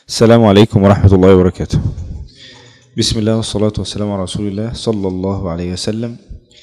السلام عليكم ورحمة الله وبركاته بسم الله والصلاة والسلام على رسول الله صلى الله عليه وسلم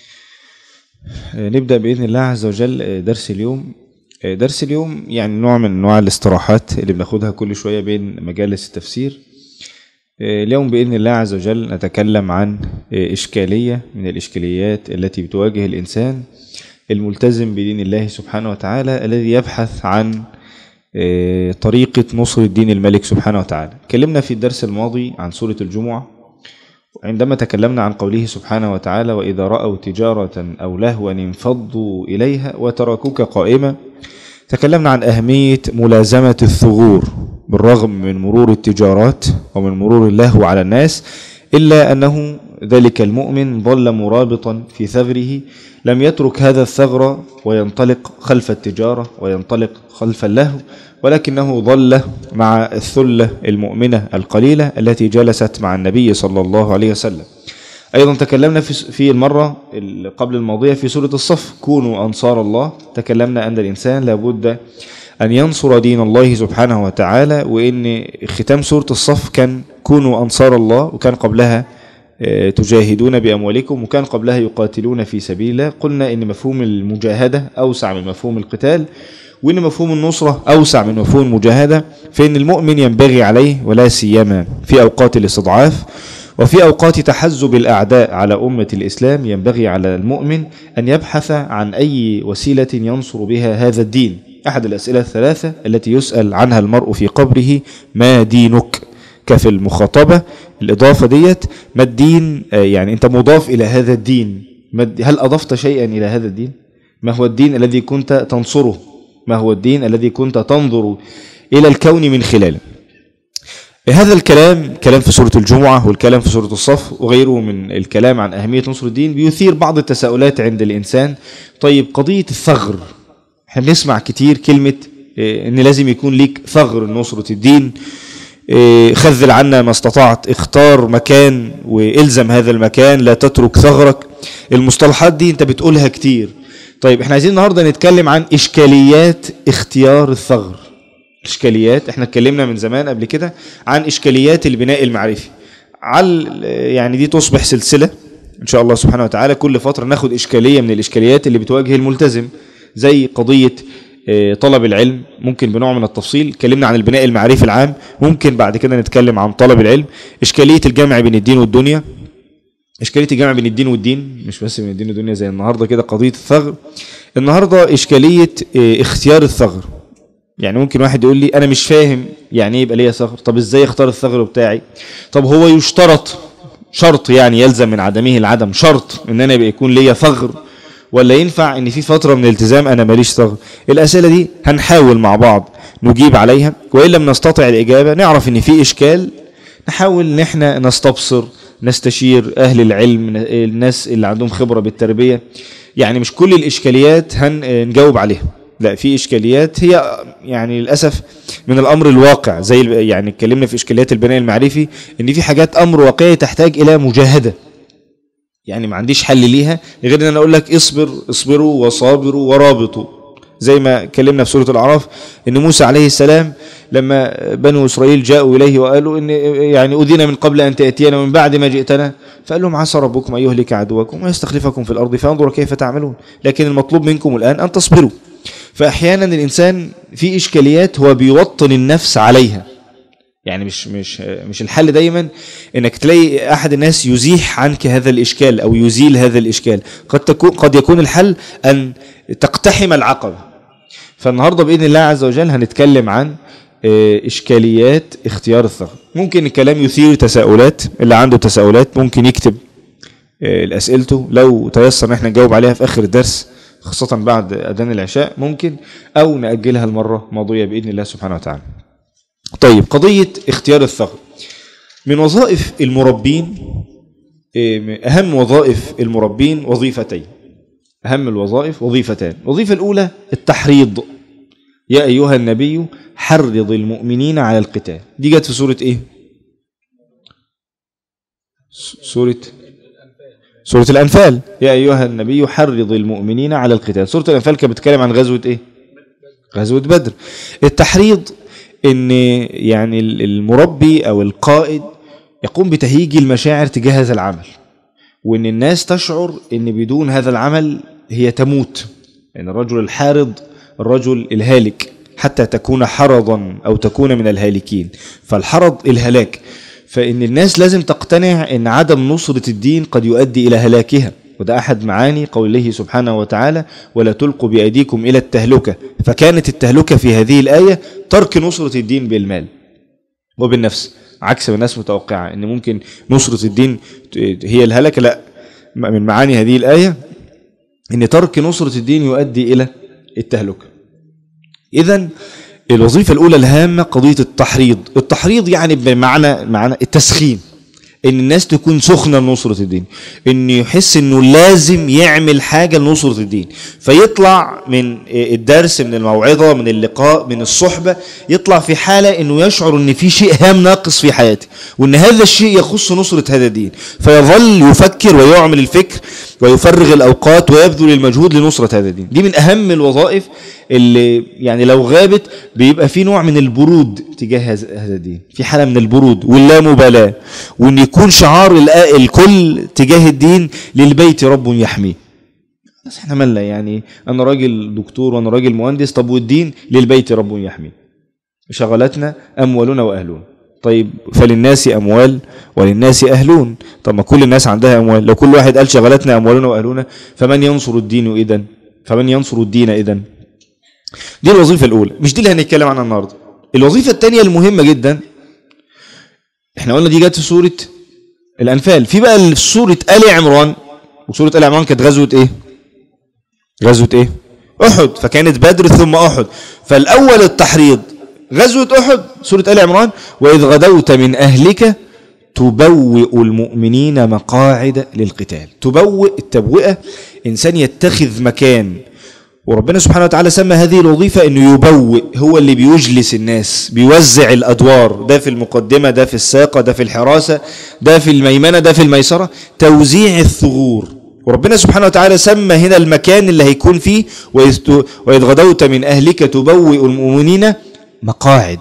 آه، نبدأ بإذن الله عز وجل آه، درس اليوم آه، درس اليوم يعني نوع من أنواع الاستراحات اللي بناخدها كل شوية بين مجالس التفسير آه، اليوم بإذن الله عز وجل نتكلم عن آه، إشكالية من الإشكاليات التي بتواجه الإنسان الملتزم بدين الله سبحانه وتعالى الذي يبحث عن آه، طريقة نصر الدين الملك سبحانه وتعالى تكلمنا في الدرس الماضي عن سورة الجمعة عندما تكلمنا عن قوله سبحانه وتعالى وإذا رأوا تجارة أو لهوا انفضوا إليها وتركوك قائمة تكلمنا عن أهمية ملازمة الثغور بالرغم من مرور التجارات ومن مرور اللهو على الناس إلا أنه ذلك المؤمن ظل مرابطا في ثغره لم يترك هذا الثغر وينطلق خلف التجارة وينطلق خلف اللهو ولكنه ظل مع الثلة المؤمنة القليلة التي جلست مع النبي صلى الله عليه وسلم أيضا تكلمنا في في المرة ال- قبل الماضية في سورة الصف كونوا أنصار الله تكلمنا أن الإنسان لابد أن ينصر دين الله سبحانه وتعالى وإن ختام سورة الصف كان كونوا أنصار الله وكان قبلها آه، تجاهدون بأموالكم وكان قبلها يقاتلون في سبيل الله قلنا إن مفهوم المجاهدة أوسع من مفهوم القتال وإن مفهوم النصرة أوسع من مفهوم المجاهدة فإن المؤمن ينبغي عليه ولا سيما في أوقات الاستضعاف وفي أوقات تحزب الأعداء على أمة الإسلام ينبغي على المؤمن أن يبحث عن أي وسيلة ينصر بها هذا الدين أحد الأسئلة الثلاثة التي يسأل عنها المرء في قبره ما دينك كفي المخاطبة الإضافة ديت ما الدين آه، يعني أنت مضاف إلى هذا الدين ما الد- هل أضفت شيئا إلى هذا الدين ما هو الدين الذي كنت تنصره ما هو الدين الذي كنت تنظر إلى الكون من خلاله هذا الكلام كلام في سورة الجمعة والكلام في سورة الصف وغيره من الكلام عن أهمية نصر الدين بيثير بعض التساؤلات عند الإنسان طيب قضية الثغر احنا بنسمع كتير كلمة إيه، ان لازم يكون ليك ثغر نصرة الدين إيه، خذل عنا ما استطعت اختار مكان والزم هذا المكان لا تترك ثغرك المصطلحات دي انت بتقولها كتير طيب احنا عايزين النهاردة نتكلم عن اشكاليات اختيار الثغر اشكاليات احنا اتكلمنا من زمان قبل كده عن اشكاليات البناء المعرفي على يعني دي تصبح سلسلة ان شاء الله سبحانه وتعالى كل فترة ناخد اشكالية من الاشكاليات اللي بتواجه الملتزم زي قضية اه، طلب العلم ممكن بنوع من التفصيل اتكلمنا عن البناء المعرفي العام ممكن بعد كده نتكلم عن طلب العلم اشكالية الجمع بين الدين والدنيا إشكالية الجمع بين الدين والدين مش بس بين الدين والدنيا زي النهاردة كده قضية الثغر النهاردة إشكالية اه، اختيار الثغر يعني ممكن واحد يقول لي انا مش فاهم يعني ايه يبقى ليا ثغر طب ازاي اختار الثغر بتاعي طب هو يشترط شرط يعني يلزم من عدمه العدم شرط ان انا يبقى يكون ليا ثغر ولا ينفع ان في فتره من الالتزام انا ماليش ثغر الاسئله دي هنحاول مع بعض نجيب عليها وان لم نستطع الاجابه نعرف ان في اشكال نحاول ان احنا نستبصر نستشير اهل العلم الناس اللي عندهم خبره بالتربيه يعني مش كل الاشكاليات هنجاوب عليها لا في اشكاليات هي يعني للاسف من الامر الواقع زي ال- يعني اتكلمنا في اشكاليات البناء المعرفي ان في حاجات امر واقعي تحتاج الى مجاهده يعني ما عنديش حل ليها غير ان انا اقول لك اصبر اصبروا وصابروا ورابطوا زي ما اتكلمنا في سوره الاعراف ان موسى عليه السلام لما بنو اسرائيل جاءوا اليه وقالوا ان يعني اذينا من قبل ان تاتينا ومن بعد ما جئتنا فقال لهم عسى ربكم ان يهلك عدوكم ويستخلفكم في الارض فانظر كيف تعملون لكن المطلوب منكم الان ان تصبروا فاحيانا الانسان في اشكاليات هو بيوطن النفس عليها يعني مش مش مش الحل دايما انك تلاقي احد الناس يزيح عنك هذا الاشكال او يزيل هذا الاشكال قد تكون قد يكون الحل ان تقتحم العقبه فالنهارده باذن الله عز وجل هنتكلم عن آه، اشكاليات اختيار الثغر ممكن الكلام يثير تساؤلات اللي عنده تساؤلات ممكن يكتب آه، اسئلته لو تيسر ان احنا نجاوب عليها في اخر الدرس خاصة بعد أذان العشاء ممكن أو نأجلها المرة ماضية بإذن الله سبحانه وتعالى طيب قضية اختيار الثغر من وظائف المربين إيه، من أهم وظائف المربين وظيفتين أهم الوظائف وظيفتان الوظيفة الأولى التحريض يا أيها النبي حرض المؤمنين على القتال دي جت في سورة إيه س- سورة سورة الأنفال يا أيها النبي حرض المؤمنين على القتال سورة الأنفال كانت بتتكلم عن غزوة إيه غزوة بدر التحريض ان يعني المربي او القائد يقوم بتهيج المشاعر تجاه هذا العمل وان الناس تشعر ان بدون هذا العمل هي تموت يعني الرجل الحارض الرجل الهالك حتى تكون حرضا او تكون من الهالكين فالحرض الهلاك فان الناس لازم تقتنع ان عدم نصرة الدين قد يؤدي الى هلاكها وده أحد معاني قول الله سبحانه وتعالى ولا تلقوا بأيديكم إلى التهلكة فكانت التهلكة في هذه الآية ترك نصرة الدين بالمال وبالنفس عكس ما الناس متوقعة ان ممكن نصرة الدين هي الهلكة لا من معاني هذه الآية ان ترك نصرة الدين يؤدي إلى التهلكة إذا الوظيفة الأولى الهامة قضية التحريض التحريض يعني بمعنى معنى التسخين ان الناس تكون سخنه لنصره الدين ان يحس انه لازم يعمل حاجه لنصره الدين فيطلع من الدرس من الموعظه من اللقاء من الصحبه يطلع في حاله انه يشعر ان في شيء هام ناقص في حياته وان هذا الشيء يخص نصره هذا الدين فيظل يفكر ويعمل الفكر ويفرغ الاوقات ويبذل المجهود لنصره هذا الدين دي من اهم الوظائف اللي يعني لو غابت بيبقى في نوع من البرود تجاه هذا الدين في حالة من البرود واللامبالاة وان يكون شعار الكل تجاه الدين للبيت رب يحميه بس احنا مالنا يعني انا راجل دكتور وانا راجل مهندس طب والدين للبيت رب يحميه شغلتنا اموالنا واهلنا طيب فللناس اموال وللناس اهلون طب ما كل الناس عندها اموال لو كل واحد قال شغلتنا اموالنا واهلنا فمن ينصر الدين اذا فمن ينصر الدين اذا دي الوظيفة الأولى مش دي اللي هنتكلم عنها النهاردة الوظيفة الثانية المهمة جدا احنا قلنا دي جت في سورة الأنفال في بقى سورة آل عمران وسورة آل عمران كانت غزوة ايه غزوة ايه أحد فكانت بدر ثم أحد فالأول التحريض غزوة أحد سورة آل عمران وإذ غدوت من أهلك تبوئ المؤمنين مقاعد للقتال تبوئ التبوئة إنسان يتخذ مكان وربنا سبحانه وتعالى سمى هذه الوظيفة انه يبوئ هو اللي بيجلس الناس بيوزع الادوار ده في المقدمة ده في الساقة ده في الحراسة ده في الميمنة ده في الميسرة توزيع الثغور وربنا سبحانه وتعالى سمى هنا المكان اللي هيكون فيه وإذ غدوت من أهلك تبوئ المؤمنين مقاعد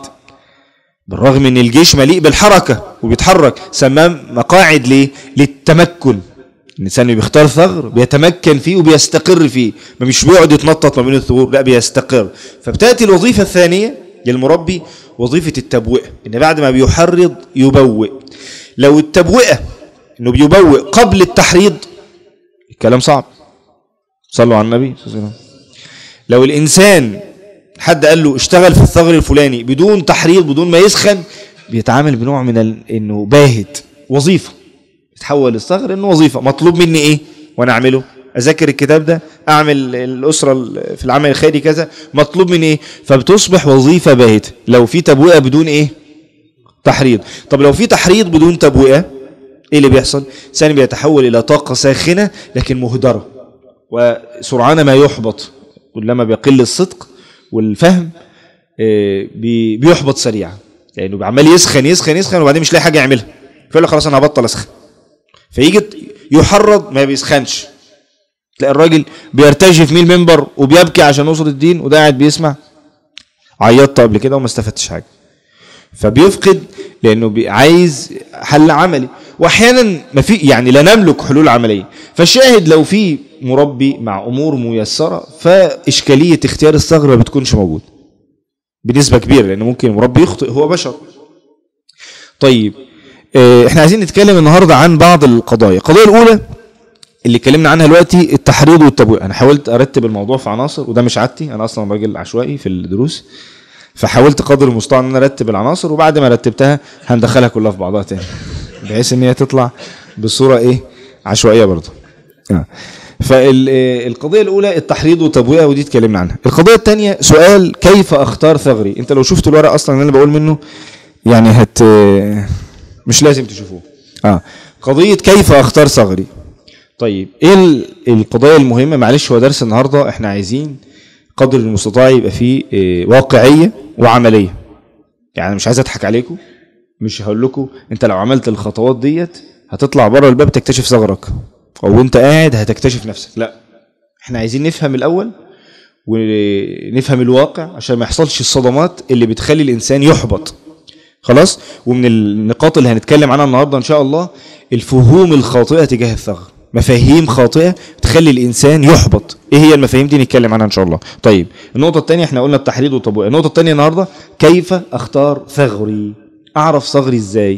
بالرغم ان الجيش مليء بالحركة وبيتحرك سماه مقاعد ليه للتمكن الإنسان اللي بيختار ثغر بيتمكن فيه وبيستقر فيه ما مش بيقعد يتنطط ما بين الثغور لا بيستقر فبتأتي الوظيفة الثانية للمربي وظيفة التبوئة إن بعد ما بيحرض يبوئ لو التبوئة إنه بيبوئ قبل التحريض الكلام صعب صلوا على النبي صلى الله عليه وسلم لو الإنسان حد قال له اشتغل في الثغر الفلاني بدون تحريض بدون ما يسخن بيتعامل بنوع من ال... انه باهت وظيفه تحول الصغر انه وظيفه مطلوب مني ايه وانا اعمله اذاكر الكتاب ده اعمل الاسره في العمل الخيري كذا مطلوب مني ايه فبتصبح وظيفه باهته لو في تبوئه بدون ايه تحريض طب لو في تحريض بدون تبوئه ايه اللي بيحصل ثاني بيتحول الى طاقه ساخنه لكن مهدره وسرعان ما يحبط كلما بيقل الصدق والفهم آه، بيحبط سريعا لانه يعني عمال يسخن يسخن يسخن وبعدين مش لاقي حاجه يعملها فيقول لك خلاص انا هبطل اسخن فيجي يحرض ما بيسخنش تلاقي الراجل بيرتجف مين المنبر وبيبكي عشان نصر الدين وده قاعد بيسمع عيطت قبل كده وما استفدتش حاجه فبيفقد لانه عايز حل عملي واحيانا ما في يعني لا نملك حلول عمليه فالشاهد لو في مربي مع امور ميسره فاشكاليه اختيار الثغره ما بتكونش موجود بنسبه كبيره لان ممكن المربي يخطئ هو بشر طيب آه، احنا عايزين نتكلم النهاردة عن بعض القضايا القضايا الأولى اللي اتكلمنا عنها دلوقتي التحريض والتبويع انا حاولت ارتب الموضوع في عناصر وده مش عادتي انا اصلا راجل عشوائي في الدروس فحاولت قدر المستطاع ان انا ارتب العناصر وبعد ما رتبتها هندخلها كلها في بعضها تاني بحيث ان هي تطلع بصوره ايه عشوائيه برضه آه. فالقضيه الاولى التحريض والتبويع ودي اتكلمنا عنها القضيه الثانيه سؤال كيف اختار ثغري انت لو شفت الورق اصلا اللي انا بقول منه يعني هت مش لازم تشوفوه اه قضية كيف اختار ثغري طيب ايه القضايا المهمة معلش هو درس النهاردة احنا عايزين قدر المستطاع يبقى فيه إيه واقعية وعملية يعني مش عايز اضحك عليكم مش هقول لكم انت لو عملت الخطوات ديت هتطلع بره الباب تكتشف ثغرك او انت قاعد هتكتشف نفسك لا احنا عايزين نفهم الاول ونفهم الواقع عشان ما يحصلش الصدمات اللي بتخلي الإنسان يحبط خلاص ومن النقاط اللي هنتكلم عنها النهاردة إن شاء الله الفهوم الخاطئة تجاه الثغر مفاهيم خاطئة تخلي الإنسان يحبط إيه هي المفاهيم دي نتكلم عنها إن شاء الله طيب النقطة الثانية احنا قلنا التحريض والطبوع النقطة الثانية النهاردة كيف أختار ثغري أعرف ثغري إزاي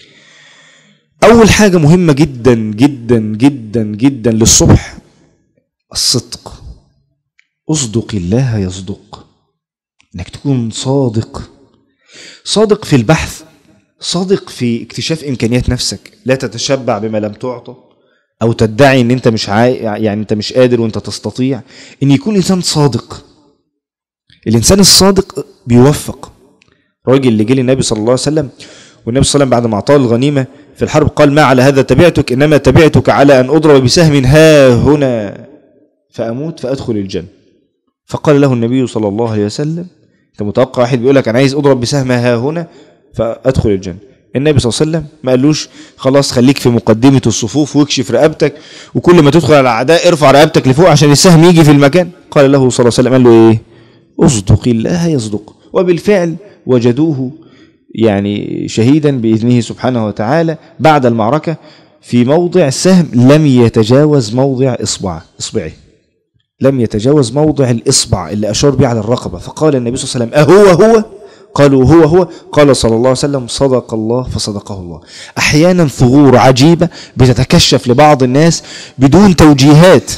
أول حاجة مهمة جدا جدا جدا جدا للصبح الصدق اصدق الله يصدق انك تكون صادق صادق في البحث صادق في اكتشاف امكانيات نفسك لا تتشبع بما لم تعطى او تدعي ان انت مش عاي... يعني انت مش قادر وانت تستطيع ان يكون انسان صادق الانسان الصادق بيوفق الراجل اللي جه للنبي صلى الله عليه وسلم والنبي صلى الله عليه وسلم بعد ما اعطاه الغنيمه في الحرب قال ما على هذا تبعتك انما تبعتك على ان اضرب بسهم ها هنا فاموت فادخل الجنه فقال له النبي صلى الله عليه وسلم انت متوقع واحد بيقول لك انا عايز اضرب بسهم ها هنا فادخل الجنه النبي صلى الله عليه وسلم ما قالوش خلاص خليك في مقدمه الصفوف واكشف رقبتك وكل ما تدخل على الاعداء ارفع رقبتك لفوق عشان السهم يجي في المكان قال له صلى الله عليه وسلم قال له ايه اصدق الله يصدق وبالفعل وجدوه يعني شهيدا باذنه سبحانه وتعالى بعد المعركه في موضع سهم لم يتجاوز موضع اصبعه اصبعه لم يتجاوز موضع الإصبع اللي أشار به على الرقبة فقال النبي صلى الله عليه وسلم أهو هو قالوا هو هو قال صلى الله عليه وسلم صدق الله فصدقه الله أحيانا ثغور عجيبة بتتكشف لبعض الناس بدون توجيهات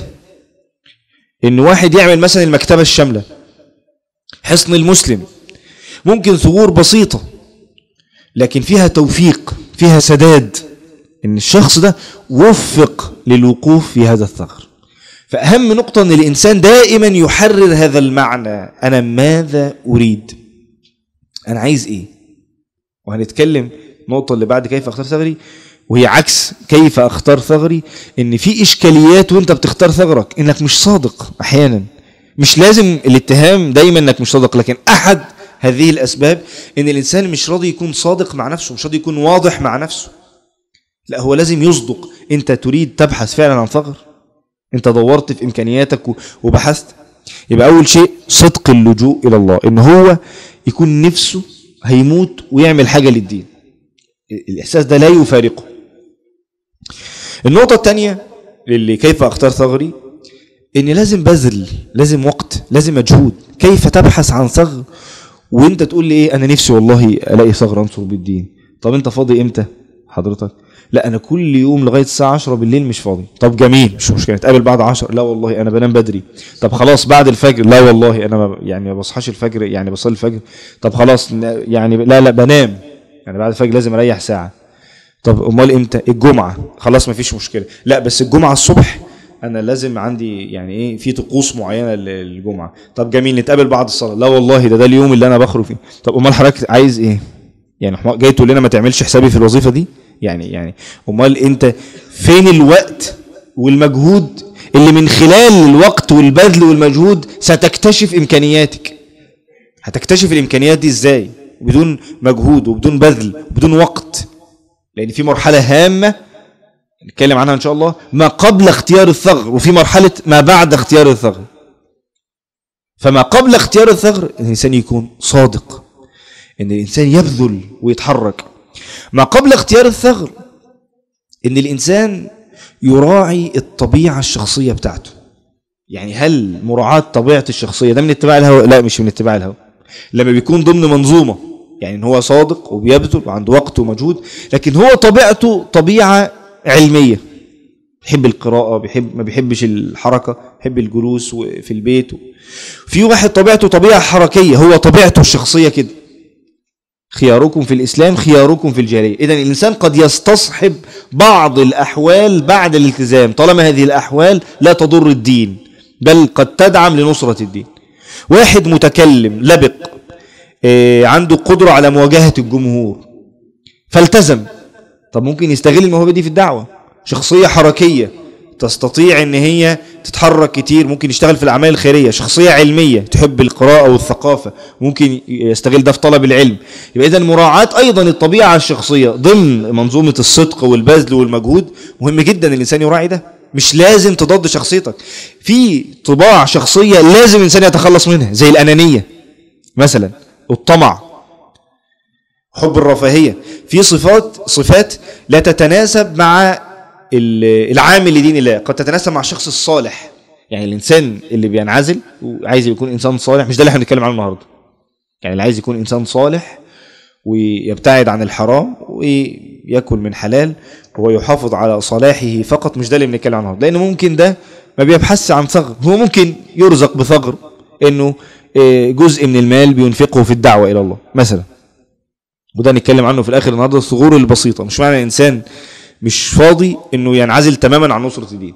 إن واحد يعمل مثلا المكتبة الشاملة حصن المسلم ممكن ثغور بسيطة لكن فيها توفيق فيها سداد إن الشخص ده وفق للوقوف في هذا الثغر فأهم نقطة أن الإنسان دائما يحرر هذا المعنى أنا ماذا أريد أنا عايز إيه وهنتكلم النقطة اللي بعد كيف أختار ثغري وهي عكس كيف أختار ثغري إن في إشكاليات وأنت بتختار ثغرك إنك مش صادق أحيانا مش لازم الاتهام دايما إنك مش صادق لكن أحد هذه الأسباب إن الإنسان مش راضي يكون صادق مع نفسه مش راضي يكون واضح مع نفسه لا هو لازم يصدق أنت تريد تبحث فعلا عن ثغر انت دورت في امكانياتك وبحثت يبقى اول شيء صدق اللجوء الى الله ان هو يكون نفسه هيموت ويعمل حاجة للدين الاحساس ده لا يفارقه النقطة الثانية اللي كيف اختار ثغري ان لازم بذل لازم وقت لازم مجهود كيف تبحث عن ثغر وانت تقول لي ايه انا نفسي والله الاقي ثغر انصر بالدين طب انت فاضي امتى حضرتك لا انا كل يوم لغايه الساعه 10 بالليل مش فاضي طب جميل مش مشكله نتقابل بعد 10 لا والله انا بنام بدري طب خلاص بعد الفجر لا والله انا ما يعني ما بصحاش الفجر يعني بصلي الفجر طب خلاص يعني لا لا بنام يعني بعد الفجر لازم اريح ساعه طب امال امتى الجمعه خلاص ما فيش مشكله لا بس الجمعه الصبح انا لازم عندي يعني ايه في طقوس معينه للجمعه طب جميل نتقابل بعد الصلاه لا والله ده ده اليوم اللي انا بخرج فيه طب امال حضرتك عايز ايه يعني جاي تقول لنا ما تعملش حسابي في الوظيفه دي يعني يعني امال انت فين الوقت والمجهود اللي من خلال الوقت والبذل والمجهود ستكتشف امكانياتك هتكتشف الامكانيات دي ازاي بدون مجهود وبدون بذل وبدون وقت لان في مرحله هامه نتكلم عنها ان شاء الله ما قبل اختيار الثغر وفي مرحله ما بعد اختيار الثغر فما قبل اختيار الثغر الانسان يكون صادق ان الانسان يبذل ويتحرك ما قبل اختيار الثغر ان الانسان يراعي الطبيعه الشخصيه بتاعته يعني هل مراعاه طبيعه الشخصيه ده من اتباع الهوى لا مش من اتباع الهوى لما بيكون ضمن منظومه يعني ان هو صادق وبيبذل وعنده وقت ومجهود لكن هو طبيعته طبيعه علميه بيحب القراءه بيحب ما بيحبش الحركه بيحب الجلوس في البيت في واحد طبيعته طبيعه حركيه هو طبيعته الشخصيه كده خياركم في الإسلام خياركم في الجاهلية إذا الإنسان قد يستصحب بعض الأحوال بعد الالتزام طالما هذه الأحوال لا تضر الدين بل قد تدعم لنصرة الدين واحد متكلم لبق آه، عنده قدرة على مواجهة الجمهور فالتزم طب ممكن يستغل الموهبة دي في الدعوة شخصية حركية تستطيع ان هي تتحرك كتير ممكن يشتغل في الاعمال الخيريه شخصيه علميه تحب القراءه والثقافه ممكن يستغل ده في طلب العلم يبقى اذا مراعاه ايضا الطبيعه الشخصيه ضمن منظومه الصدق والبذل والمجهود مهم جدا الانسان يراعي ده مش لازم تضاد شخصيتك في طباع شخصية لازم الإنسان يتخلص منها زي الأنانية مثلا الطمع حب الرفاهية في صفات صفات لا تتناسب مع العامل لدين الله قد تتناسب مع الشخص الصالح يعني الإنسان اللي بينعزل وعايز يكون إنسان صالح مش ده اللي احنا بنتكلم عنه النهارده يعني اللي عايز يكون إنسان صالح ويبتعد عن الحرام ويأكل من حلال ويحافظ على صلاحه فقط مش ده اللي بنتكلم عنه لأن ممكن ده ما بيبحث عن ثغر هو ممكن يرزق بثغر إنه آه، جزء من المال بينفقه في الدعوة إلى الله مثلا وده نتكلم عنه في الآخر النهارده الثغور البسيطة مش معنى إنسان مش فاضي إنه ينعزل تماما عن نصرة الدين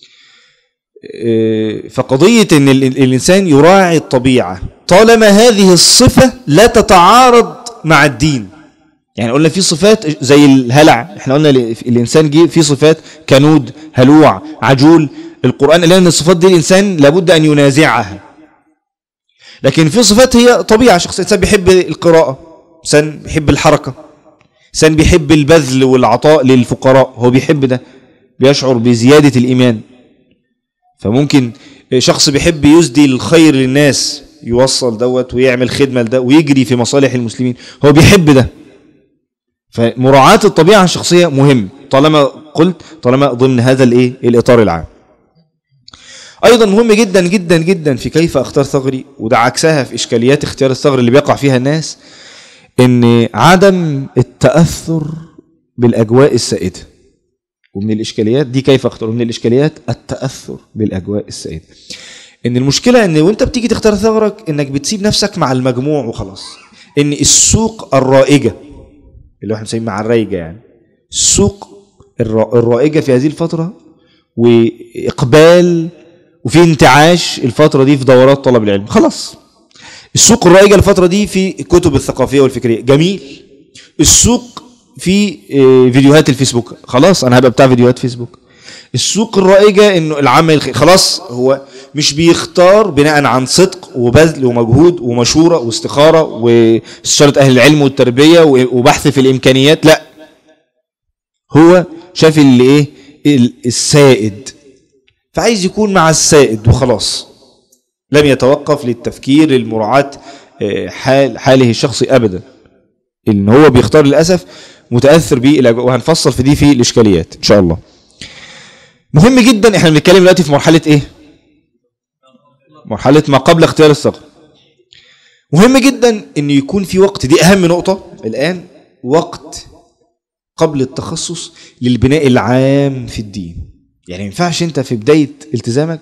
آه، فقضية ان الانسان يراعي الطبيعة طالما هذه الصفة لا تتعارض مع الدين يعني قلنا في صفات زي الهلع احنا قلنا الانسان جه في صفات كنود هلوع عجول القرآن قال ان الصفات دي الانسان لابد ان ينازعها لكن في صفات هي طبيعة شخص الانسان بيحب القراءة انسان بيحب الحركة انسان بيحب البذل والعطاء للفقراء هو بيحب ده بيشعر بزيادة الإيمان فممكن شخص بيحب يسدي الخير للناس يوصل دوت ويعمل خدمة لده ويجري في مصالح المسلمين هو بيحب ده فمراعاة الطبيعة الشخصية مهم طالما قلت طالما ضمن هذا الايه الاطار العام ايضا مهم جدا جدا جدا في كيف اختار ثغري وده عكسها في اشكاليات اختيار الثغر اللي بيقع فيها الناس ان عدم التأثر بالاجواء السائدة ومن الاشكاليات دي كيف اختار من الاشكاليات التأثر بالاجواء السائدة ان المشكلة ان وانت بتيجي تختار ثغرك انك بتسيب نفسك مع المجموع وخلاص ان السوق الرائجة اللي احنا بنسميه مع الرايجة يعني السوق الرائجة في هذه الفترة وإقبال وفي انتعاش الفترة دي في دورات طلب العلم خلاص السوق الرائجة الفترة دي في الكتب الثقافية والفكرية جميل السوق في آه، فيديوهات الفيسبوك خلاص انا هبقى بتاع فيديوهات فيسبوك السوق الرائجة انه العمل خلاص هو مش بيختار بناء عن صدق وبذل ومجهود ومشورة واستخارة واستشارة اهل العلم والتربية وبحث في الامكانيات لا هو شاف اللي ايه السائد فعايز يكون مع السائد وخلاص لم يتوقف للتفكير للمراعاة آه، حال حاله الشخصي ابدا ان هو بيختار للاسف متاثر بيه وهنفصل في دي في الاشكاليات ان شاء الله مهم جدا احنا بنتكلم دلوقتي في مرحله ايه مرحله ما قبل اختيار الثغر مهم جدا ان يكون في وقت دي اهم نقطه الان وقت قبل التخصص للبناء العام في الدين يعني ما ينفعش انت في بدايه التزامك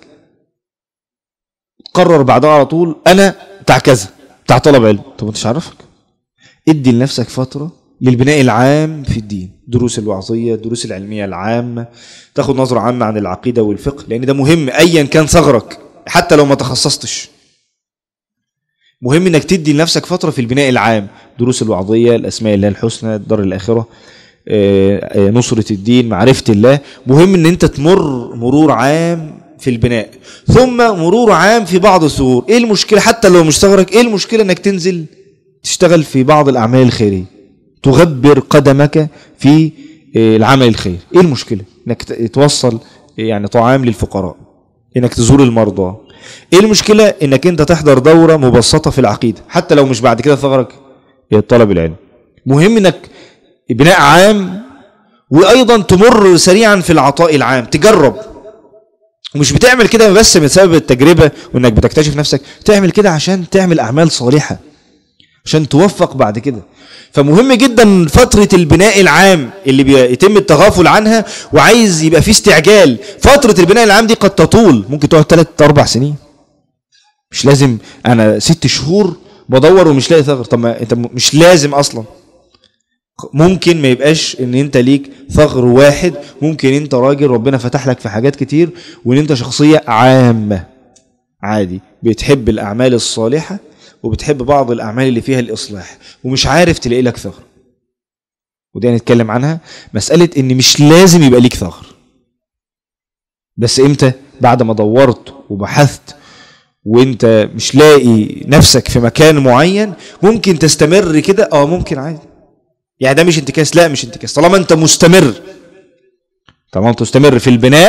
تقرر بعدها على طول انا بتاع كذا بتاع طلب علم طب انت عارفك ادي لنفسك فتره للبناء العام في الدين دروس الوعظية الدروس العلمية العامة تاخد نظرة عامة عن العقيدة والفقه لأن ده مهم أيا كان ثغرك حتى لو ما تخصصتش مهم انك تدي لنفسك فترة في البناء العام دروس الوعظية الأسماء الله الحسنى الدار الآخرة آه، آه، نصرة الدين معرفة الله مهم ان انت تمر مرور عام في البناء ثم مرور عام في بعض الثغور ايه المشكلة حتى لو مش ثغرك ايه المشكلة انك تنزل تشتغل في بعض الأعمال الخيرية تغبر قدمك في آه، العمل الخير ايه المشكلة انك توصل يعني طعام للفقراء انك تزور المرضى ايه المشكلة انك انت تحضر دورة مبسطة في العقيدة حتى لو مش بعد كده ثغرك طلب العلم مهم انك بناء عام وايضا تمر سريعا في العطاء العام تجرب ومش بتعمل كده بس بسبب التجربة وانك بتكتشف نفسك تعمل كده عشان تعمل اعمال صالحة عشان توفق بعد كده فمهم جدا فترة البناء العام اللي بيتم التغافل عنها وعايز يبقى فيه استعجال فترة البناء العام دي قد تطول ممكن تقعد 3 4 سنين مش لازم انا ست شهور بدور ومش لاقي ثغر طب ما انت مش لازم اصلا ممكن ما يبقاش ان انت ليك ثغر واحد ممكن انت راجل ربنا فتح لك في حاجات كتير وان انت شخصية عامة عادي بتحب الاعمال الصالحة وبتحب بعض الأعمال اللي فيها الإصلاح ومش عارف تلاقي لك ثغر ودي هنتكلم عنها مسألة إن مش لازم يبقى ليك ثغر بس إمتى بعد ما دورت وبحثت وانت مش لاقي نفسك في مكان معين ممكن تستمر كده اه ممكن عادي يعني ده مش انتكاس لا مش انتكاس طالما انت مستمر طالما انت مستمر في البناء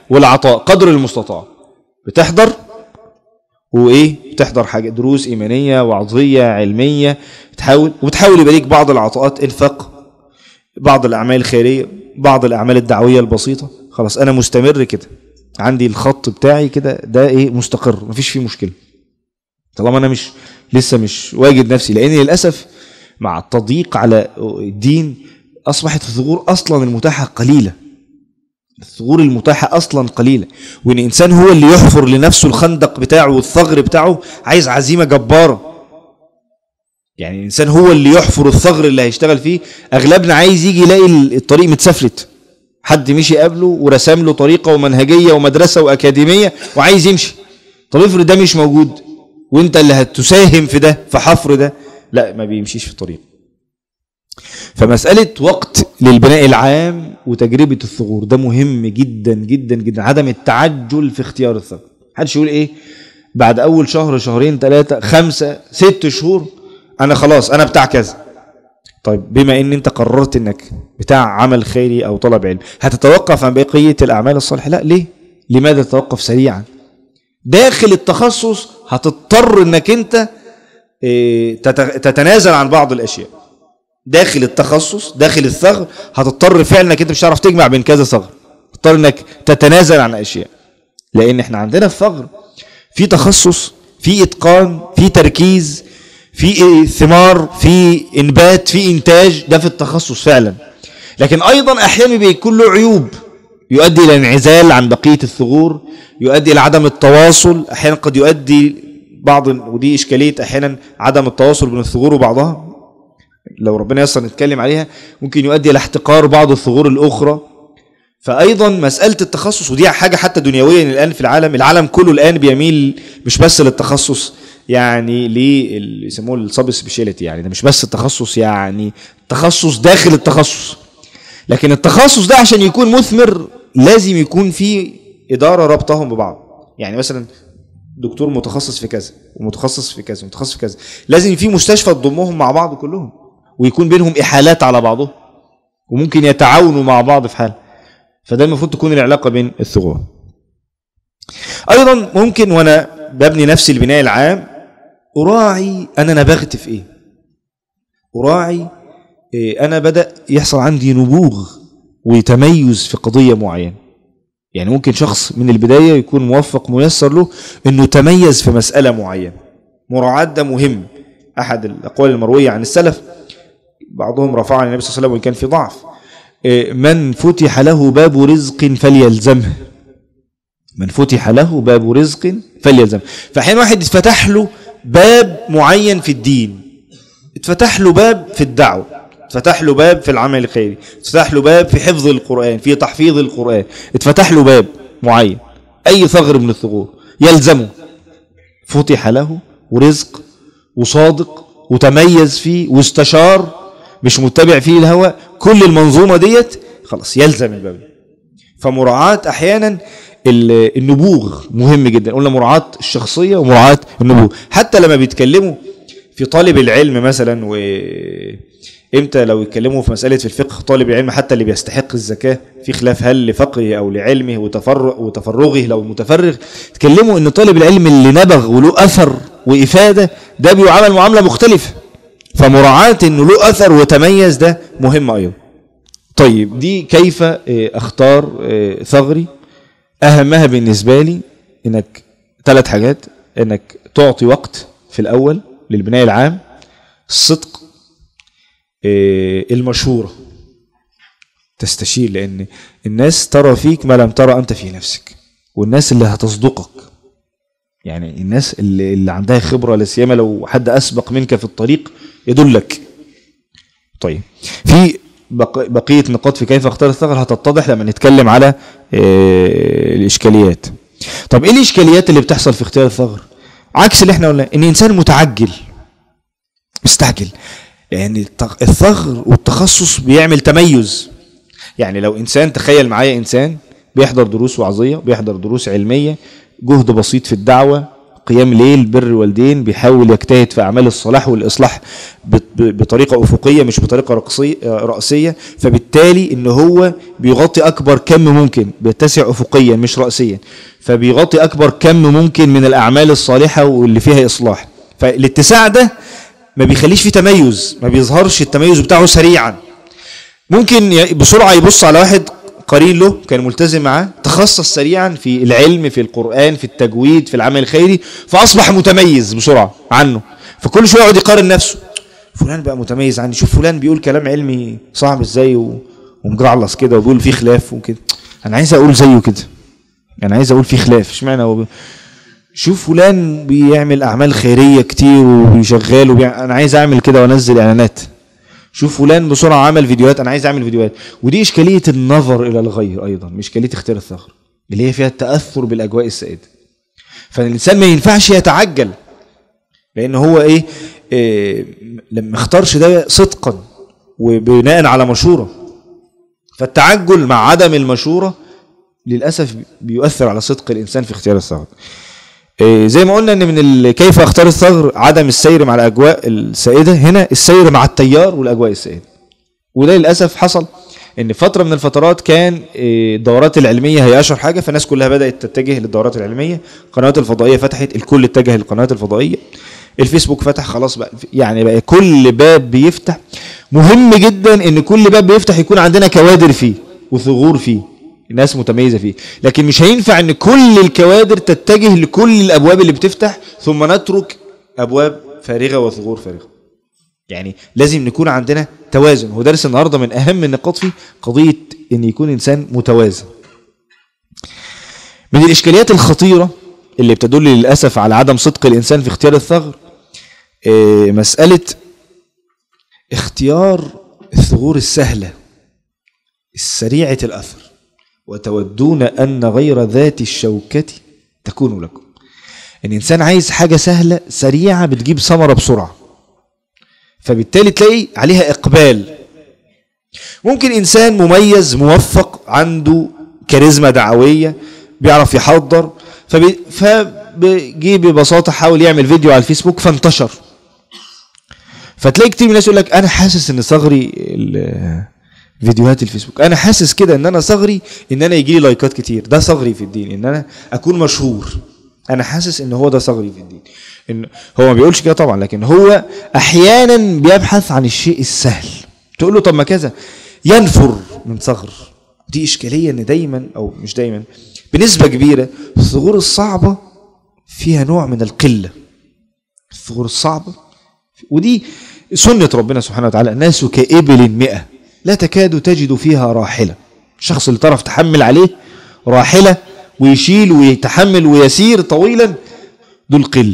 والعطاء قدر المستطاع بتحضر وايه بتحضر حاجه دروس ايمانيه وعظيه علميه تحاول وبتحاول يبقى ليك بعض العطاءات انفاق بعض الاعمال الخيريه بعض الاعمال الدعويه البسيطه خلاص انا مستمر كده عندي الخط بتاعي كده ده ايه مستقر مفيش فيه مشكله طالما انا مش لسه مش واجد نفسي لان للاسف مع التضييق على الدين اصبحت الثغور اصلا المتاحه قليله الثغور المتاحة أصلا قليلة وإن إنسان هو اللي يحفر لنفسه الخندق بتاعه والثغر بتاعه عايز عزيمة جبارة يعني الإنسان هو اللي يحفر الثغر اللي هيشتغل فيه أغلبنا عايز يجي يلاقي الطريق متسفلت حد مشي قبله ورسم له طريقة ومنهجية ومدرسة وأكاديمية وعايز يمشي طب افرض ده مش موجود وانت اللي هتساهم في ده في حفر ده لا ما بيمشيش في الطريق فمسألة وقت للبناء العام وتجربة الثغور ده مهم جدا جدا جدا عدم التعجل في اختيار الثغر محدش يقول ايه بعد اول شهر شهرين ثلاثة خمسة ست شهور انا خلاص انا بتاع كذا طيب بما ان انت قررت انك بتاع عمل خيري او طلب علم هتتوقف عن بقية الاعمال الصالحة لا ليه لماذا تتوقف سريعا داخل التخصص هتضطر انك انت إيه، تتنازل عن بعض الاشياء داخل التخصص داخل الثغر هتضطر فعلا انك انت مش هتعرف تجمع بين كذا ثغر تضطر انك تتنازل عن اشياء لان احنا عندنا الثغر في تخصص في اتقان في تركيز في ثمار في انبات في انتاج ده في التخصص فعلا لكن ايضا احيانا بيكون له عيوب يؤدي الى انعزال عن بقيه الثغور يؤدي الى عدم التواصل احيانا قد يؤدي بعض ودي اشكاليه احيانا عدم التواصل بين الثغور وبعضها لو ربنا يسر نتكلم عليها ممكن يؤدي الى احتقار بعض الثغور الاخرى فايضا مساله التخصص ودي حاجه حتى دنيويا الان في العالم العالم كله الان بيميل مش بس للتخصص يعني اللي يسموه السب سبيشاليتي يعني ده مش بس التخصص يعني تخصص داخل التخصص لكن التخصص ده عشان يكون مثمر لازم يكون في اداره ربطهم ببعض يعني مثلا دكتور متخصص في كذا ومتخصص في كذا ومتخصص في كذا لازم في مستشفى تضمهم مع بعض كلهم ويكون بينهم إحالات على بعضهم وممكن يتعاونوا مع بعض في حال فده المفروض تكون العلاقة بين الثغور أيضا ممكن وأنا ببني نفسي البناء العام أراعي أنا نبغت في إيه أراعي إيه أنا بدأ يحصل عندي نبوغ وتميز في قضية معينة يعني ممكن شخص من البداية يكون موفق ميسر له أنه تميز في مسألة معينة مراعاة ده مهم أحد الأقوال المروية عن السلف بعضهم رفع عن النبي صلى الله عليه وسلم وإن كان في ضعف إيه، من فتح له باب رزق فليلزمه من فتح له باب رزق فليلزمه فأحيانا واحد اتفتح له باب معين في الدين اتفتح له باب في الدعوة اتفتح له باب في العمل الخيري اتفتح له باب في حفظ القرآن في تحفيظ القرآن اتفتح له باب معين أي ثغر من الثغور يلزمه فتح له ورزق وصادق وتميز فيه واستشار مش متبع فيه الهوى كل المنظومة ديت خلاص يلزم الباب فمراعاة أحيانا النبوغ مهم جدا قلنا مراعاة الشخصية ومراعاة النبوغ حتى لما بيتكلموا في طالب العلم مثلا و امتى لو يتكلموا في مسألة في الفقه طالب العلم حتى اللي بيستحق الزكاة في خلاف هل لفقهه أو لعلمه وتفرغ وتفرغه لو متفرغ تكلموا ان طالب العلم اللي نبغ وله أثر وإفادة ده بيعامل معاملة مختلفة فمراعاة انه له اثر وتميز ده مهم ايضا طيب دي كيف آه، اختار آه، ثغري اهمها بالنسبة لي انك ثلاث حاجات انك تعطي وقت في الاول للبناء العام الصدق آه، المشورة تستشير لان الناس ترى فيك ما لم ترى انت في نفسك والناس اللي هتصدقك يعني الناس اللي, اللي عندها خبرة لسيما لو حد أسبق منك في الطريق يدلك طيب في بقية نقاط في كيف اختار الثغر هتتضح لما نتكلم على آه، الإشكاليات طب إيه الإشكاليات اللي بتحصل في اختيار الثغر عكس اللي احنا قلنا إن إنسان متعجل مستعجل يعني الثغر والتخصص بيعمل تميز يعني لو إنسان تخيل معايا إنسان بيحضر دروس وعظية بيحضر دروس علمية جهد بسيط في الدعوة قيام ليل بر الوالدين بيحاول يجتهد في اعمال الصلاح والاصلاح بط- بطريقه افقيه مش بطريقه رقصيه راسيه فبالتالي ان هو بيغطي اكبر كم ممكن بيتسع افقيا مش راسيا فبيغطي اكبر كم ممكن من الاعمال الصالحه واللي فيها اصلاح فالاتساع ده ما بيخليش فيه تميز ما بيظهرش التميز بتاعه سريعا ممكن ي- بسرعه يبص على واحد قرين له كان ملتزم معاه تخصص سريعا في العلم في القرآن في التجويد في العمل الخيري فأصبح متميز بسرعة عنه فكل شوية يقعد يقارن نفسه فلان بقى متميز عني شوف فلان بيقول كلام علمي صعب ازاي و- ومجعلص كده وبيقول فيه خلاف وكده انا عايز اقول زيه كده انا عايز اقول فيه خلاف اشمعنى هو بي- شوف فلان بيعمل اعمال خيريه كتير وبيشغل وبيع... انا عايز اعمل كده وانزل اعلانات شوف فلان بسرعه عمل فيديوهات انا عايز اعمل فيديوهات ودي اشكاليه النظر الى الغير ايضا مش اشكاليه اختيار الثغر اللي هي فيها التاثر بالاجواء السائده فالانسان ما ينفعش يتعجل لان هو ايه, إيه لما اختارش ده صدقا وبناء على مشوره فالتعجل مع عدم المشوره للاسف بيؤثر على صدق الانسان في اختيار الثغر إيه زي ما قلنا ان من ال- كيف اختار الثغر عدم السير مع الاجواء السائده هنا السير مع التيار والاجواء السائده وده للاسف حصل ان فتره من الفترات كان إيه، الدورات العلميه هي اشهر حاجه فالناس كلها بدات تتجه للدورات العلميه القنوات الفضائيه فتحت الكل اتجه للقنوات الفضائيه الفيسبوك فتح خلاص بقى يعني بقى كل باب بيفتح مهم جدا ان كل باب بيفتح يكون عندنا كوادر فيه وثغور فيه ناس متميزه فيه لكن مش هينفع ان كل الكوادر تتجه لكل الابواب اللي بتفتح ثم نترك ابواب فارغه وثغور فارغه يعني لازم نكون عندنا توازن هو درس النهارده من اهم النقاط فيه قضيه ان يكون انسان متوازن من الاشكاليات الخطيره اللي بتدل للاسف على عدم صدق الانسان في اختيار الثغر آه، مساله اختيار الثغور السهله السريعه الاثر وتودون ان غير ذات الشوكه تكون لكم الانسان عايز حاجه سهله سريعه بتجيب ثمره بسرعه فبالتالي تلاقي عليها اقبال ممكن انسان مميز موفق عنده كاريزما دعويه بيعرف يحضر فبي فبيجي ببساطه حاول يعمل فيديو على الفيسبوك فانتشر فتلاقي كتير من الناس يقول لك انا حاسس ان ثغري ال- فيديوهات الفيسبوك انا حاسس كده ان انا ثغري ان انا يجي لي لايكات كتير ده ثغري في الدين ان انا اكون مشهور انا حاسس ان هو ده ثغري في الدين ان هو ما بيقولش كده طبعا لكن هو احيانا بيبحث عن الشيء السهل تقول له طب ما كذا ينفر من ثغر دي اشكاليه ان دايما او مش دايما بنسبه كبيره الثغور الصعبه فيها نوع من القله الثغور الصعبه ودي سنة ربنا سبحانه وتعالى الناس كإبل مئة لا تكاد تجد فيها راحلة الشخص اللي تعرف تحمل عليه راحلة ويشيل ويتحمل ويسير طويلا دول قلة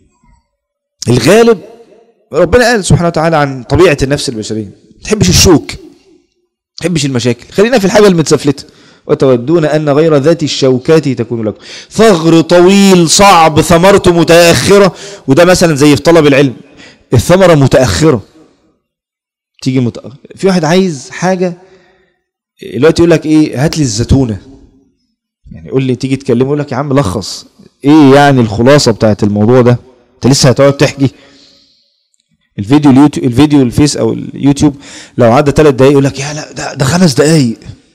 الغالب ربنا قال سبحانه وتعالى عن طبيعة النفس البشرية ما تحبش الشوك ما تحبش المشاكل خلينا في الحاجة المتسفلتة وتودون أن غير ذات الشوكات تكون لكم ثغر طويل صعب ثمرته متأخرة وده مثلا زي في طلب العلم الثمرة متأخرة تيجي متأخرة في واحد عايز حاجة دلوقتي يقول لك ايه هات لي الزتونة يعني يقول لي تيجي تكلمه يقول لك يا عم لخص ايه يعني الخلاصة بتاعت الموضوع ده انت لسه هتقعد تحكي الفيديو اليوتيوب الفيديو الفيس او اليوتيوب لو عدى ثلاث دقايق يقول لك يا لا ده ده خمس دقايق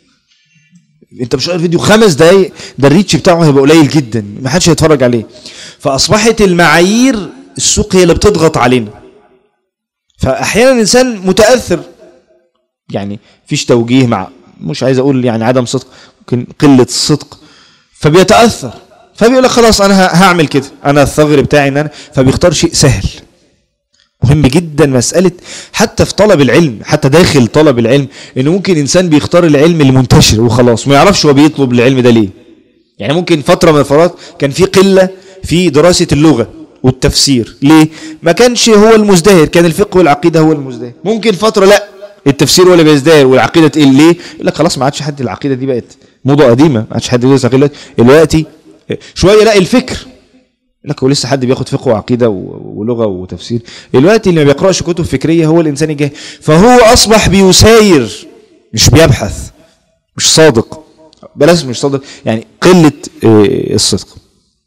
انت مش قايل فيديو خمس دقايق ده الريتش بتاعه هيبقى قليل جدا ما حدش هيتفرج عليه فاصبحت المعايير السوق هي اللي بتضغط علينا فاحيانا الانسان متاثر يعني فيش توجيه مع مش عايز اقول يعني عدم صدق ممكن قله الصدق فبيتاثر فبيقول لك خلاص انا ه- هعمل كده انا الثغر بتاعي ان انا فبيختار شيء سهل مهم جدا مسألة حتى في طلب العلم حتى داخل طلب العلم انه ممكن انسان بيختار العلم المنتشر وخلاص ما يعرفش هو بيطلب العلم ده ليه يعني ممكن فترة من الفترات كان في قلة في دراسة اللغة والتفسير ليه ما كانش هو المزدهر كان الفقه والعقيدة هو المزدهر ممكن فترة لا التفسير هو اللي بيزدهر والعقيدة تقل ليه يقول لك خلاص ما عادش حد العقيدة دي بقت موضة قديمة ما عادش حد يدرس عقيدة دلوقتي شوية لا الفكر لك هو لسه حد بياخد فقه وعقيده و- ولغه وتفسير دلوقتي اللي ما بيقراش كتب فكريه هو الانسان الجاهل فهو اصبح بيساير مش بيبحث مش صادق بلاش مش صادق يعني قله آه، الصدق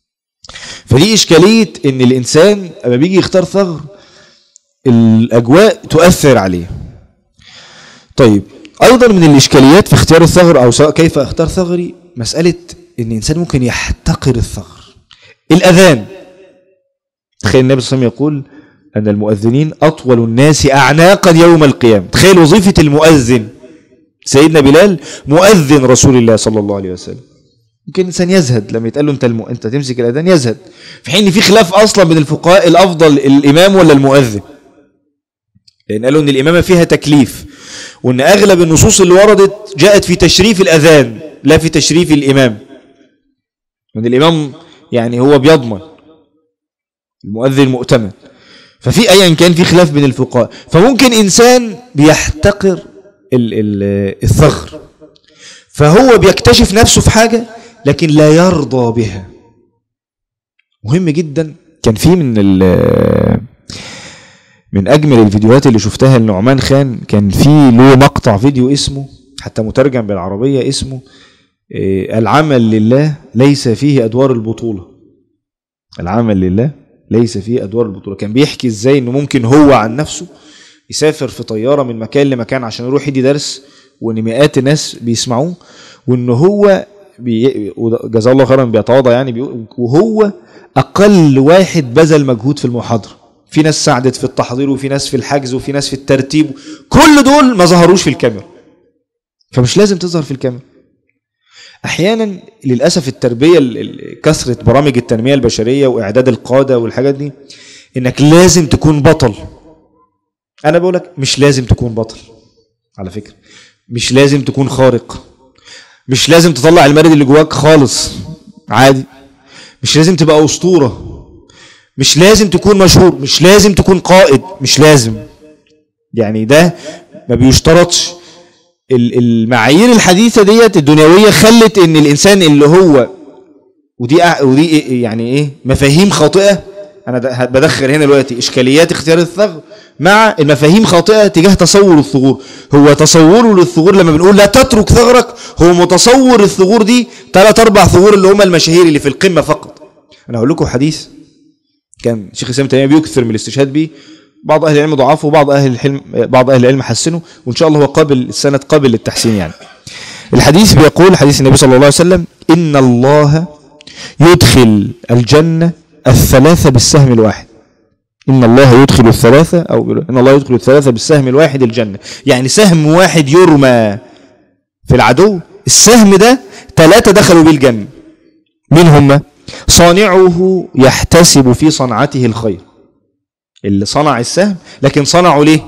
فدي إشكالية إن الإنسان أما بيجي يختار ثغر الأجواء تؤثر عليه طيب أيضا من الإشكاليات في اختيار الثغر أو سواء كيف أختار ثغري مسألة إن الإنسان ممكن يحتقر الثغر الأذان تخيل النبي صلى الله عليه وسلم يقول أن المؤذنين أطول الناس أعناقا يوم القيامة تخيل وظيفة المؤذن سيدنا بلال مؤذن رسول الله صلى الله عليه وسلم ممكن الإنسان يزهد لما يتقال له أنت, الم... أنت تمسك الأذان يزهد في حين في خلاف أصلا بين الفقهاء الأفضل الإمام ولا المؤذن لأن قالوا أن الإمامة فيها تكليف وأن أغلب النصوص اللي وردت جاءت في تشريف الأذان لا في تشريف الإمام وأن الإمام يعني هو بيضمن المؤذن مؤتمن ففي أيا كان في خلاف بين الفقهاء فممكن إنسان بيحتقر الثغر فهو بيكتشف نفسه في حاجة لكن لا يرضى بها مهم جدا كان في من من أجمل الفيديوهات اللي شفتها لنعمان خان كان في له مقطع فيديو اسمه حتى مترجم بالعربية اسمه آه، العمل لله ليس فيه أدوار البطولة العمل لله ليس فيه أدوار البطولة كان بيحكي إزاي أنه ممكن هو عن نفسه يسافر في طيارة من مكان لمكان عشان يروح يدي درس وان مئات الناس بيسمعوه وان هو بي... جزاه الله خيرا بيتواضع يعني بي... وهو اقل واحد بذل مجهود في المحاضره في ناس ساعدت في التحضير وفي ناس في الحجز وفي ناس في الترتيب كل دول ما ظهروش في الكاميرا فمش لازم تظهر في الكاميرا احيانا للاسف التربيه كثره برامج التنميه البشريه واعداد القاده والحاجات دي انك لازم تكون بطل انا بقول لك مش لازم تكون بطل على فكره مش لازم تكون خارق مش لازم تطلع المرض اللي جواك خالص عادي مش لازم تبقى اسطوره مش لازم تكون مشهور مش لازم تكون قائد مش لازم يعني ده ما بيشترطش المعايير الحديثة ديت الدنيوية خلت ان الانسان اللي هو ودي ودي يعني ايه مفاهيم خاطئة انا بدخل هنا دلوقتي اشكاليات اختيار الثغر مع المفاهيم خاطئة تجاه تصور الثغور هو تصوره للثغور لما بنقول لا تترك ثغرك هو متصور الثغور دي ثلاث اربع ثغور اللي هم المشاهير اللي في القمة فقط انا هقول لكم حديث كان شيخ الاسلام تيميه بيكثر من الاستشهاد به بعض اهل العلم ضعفه وبعض اهل الحلم بعض اهل العلم حسنه وان شاء الله هو قابل السند قابل للتحسين يعني الحديث بيقول حديث النبي صلى الله عليه وسلم ان الله يدخل الجنه الثلاثه بالسهم الواحد إن الله يدخل الثلاثة أو إن الله يدخل الثلاثة بالسهم الواحد الجنة يعني سهم واحد يرمى في العدو السهم ده ثلاثة دخلوا به الجنة مين هم صانعه يحتسب في صنعته الخير اللي صنع السهم لكن صنعه ليه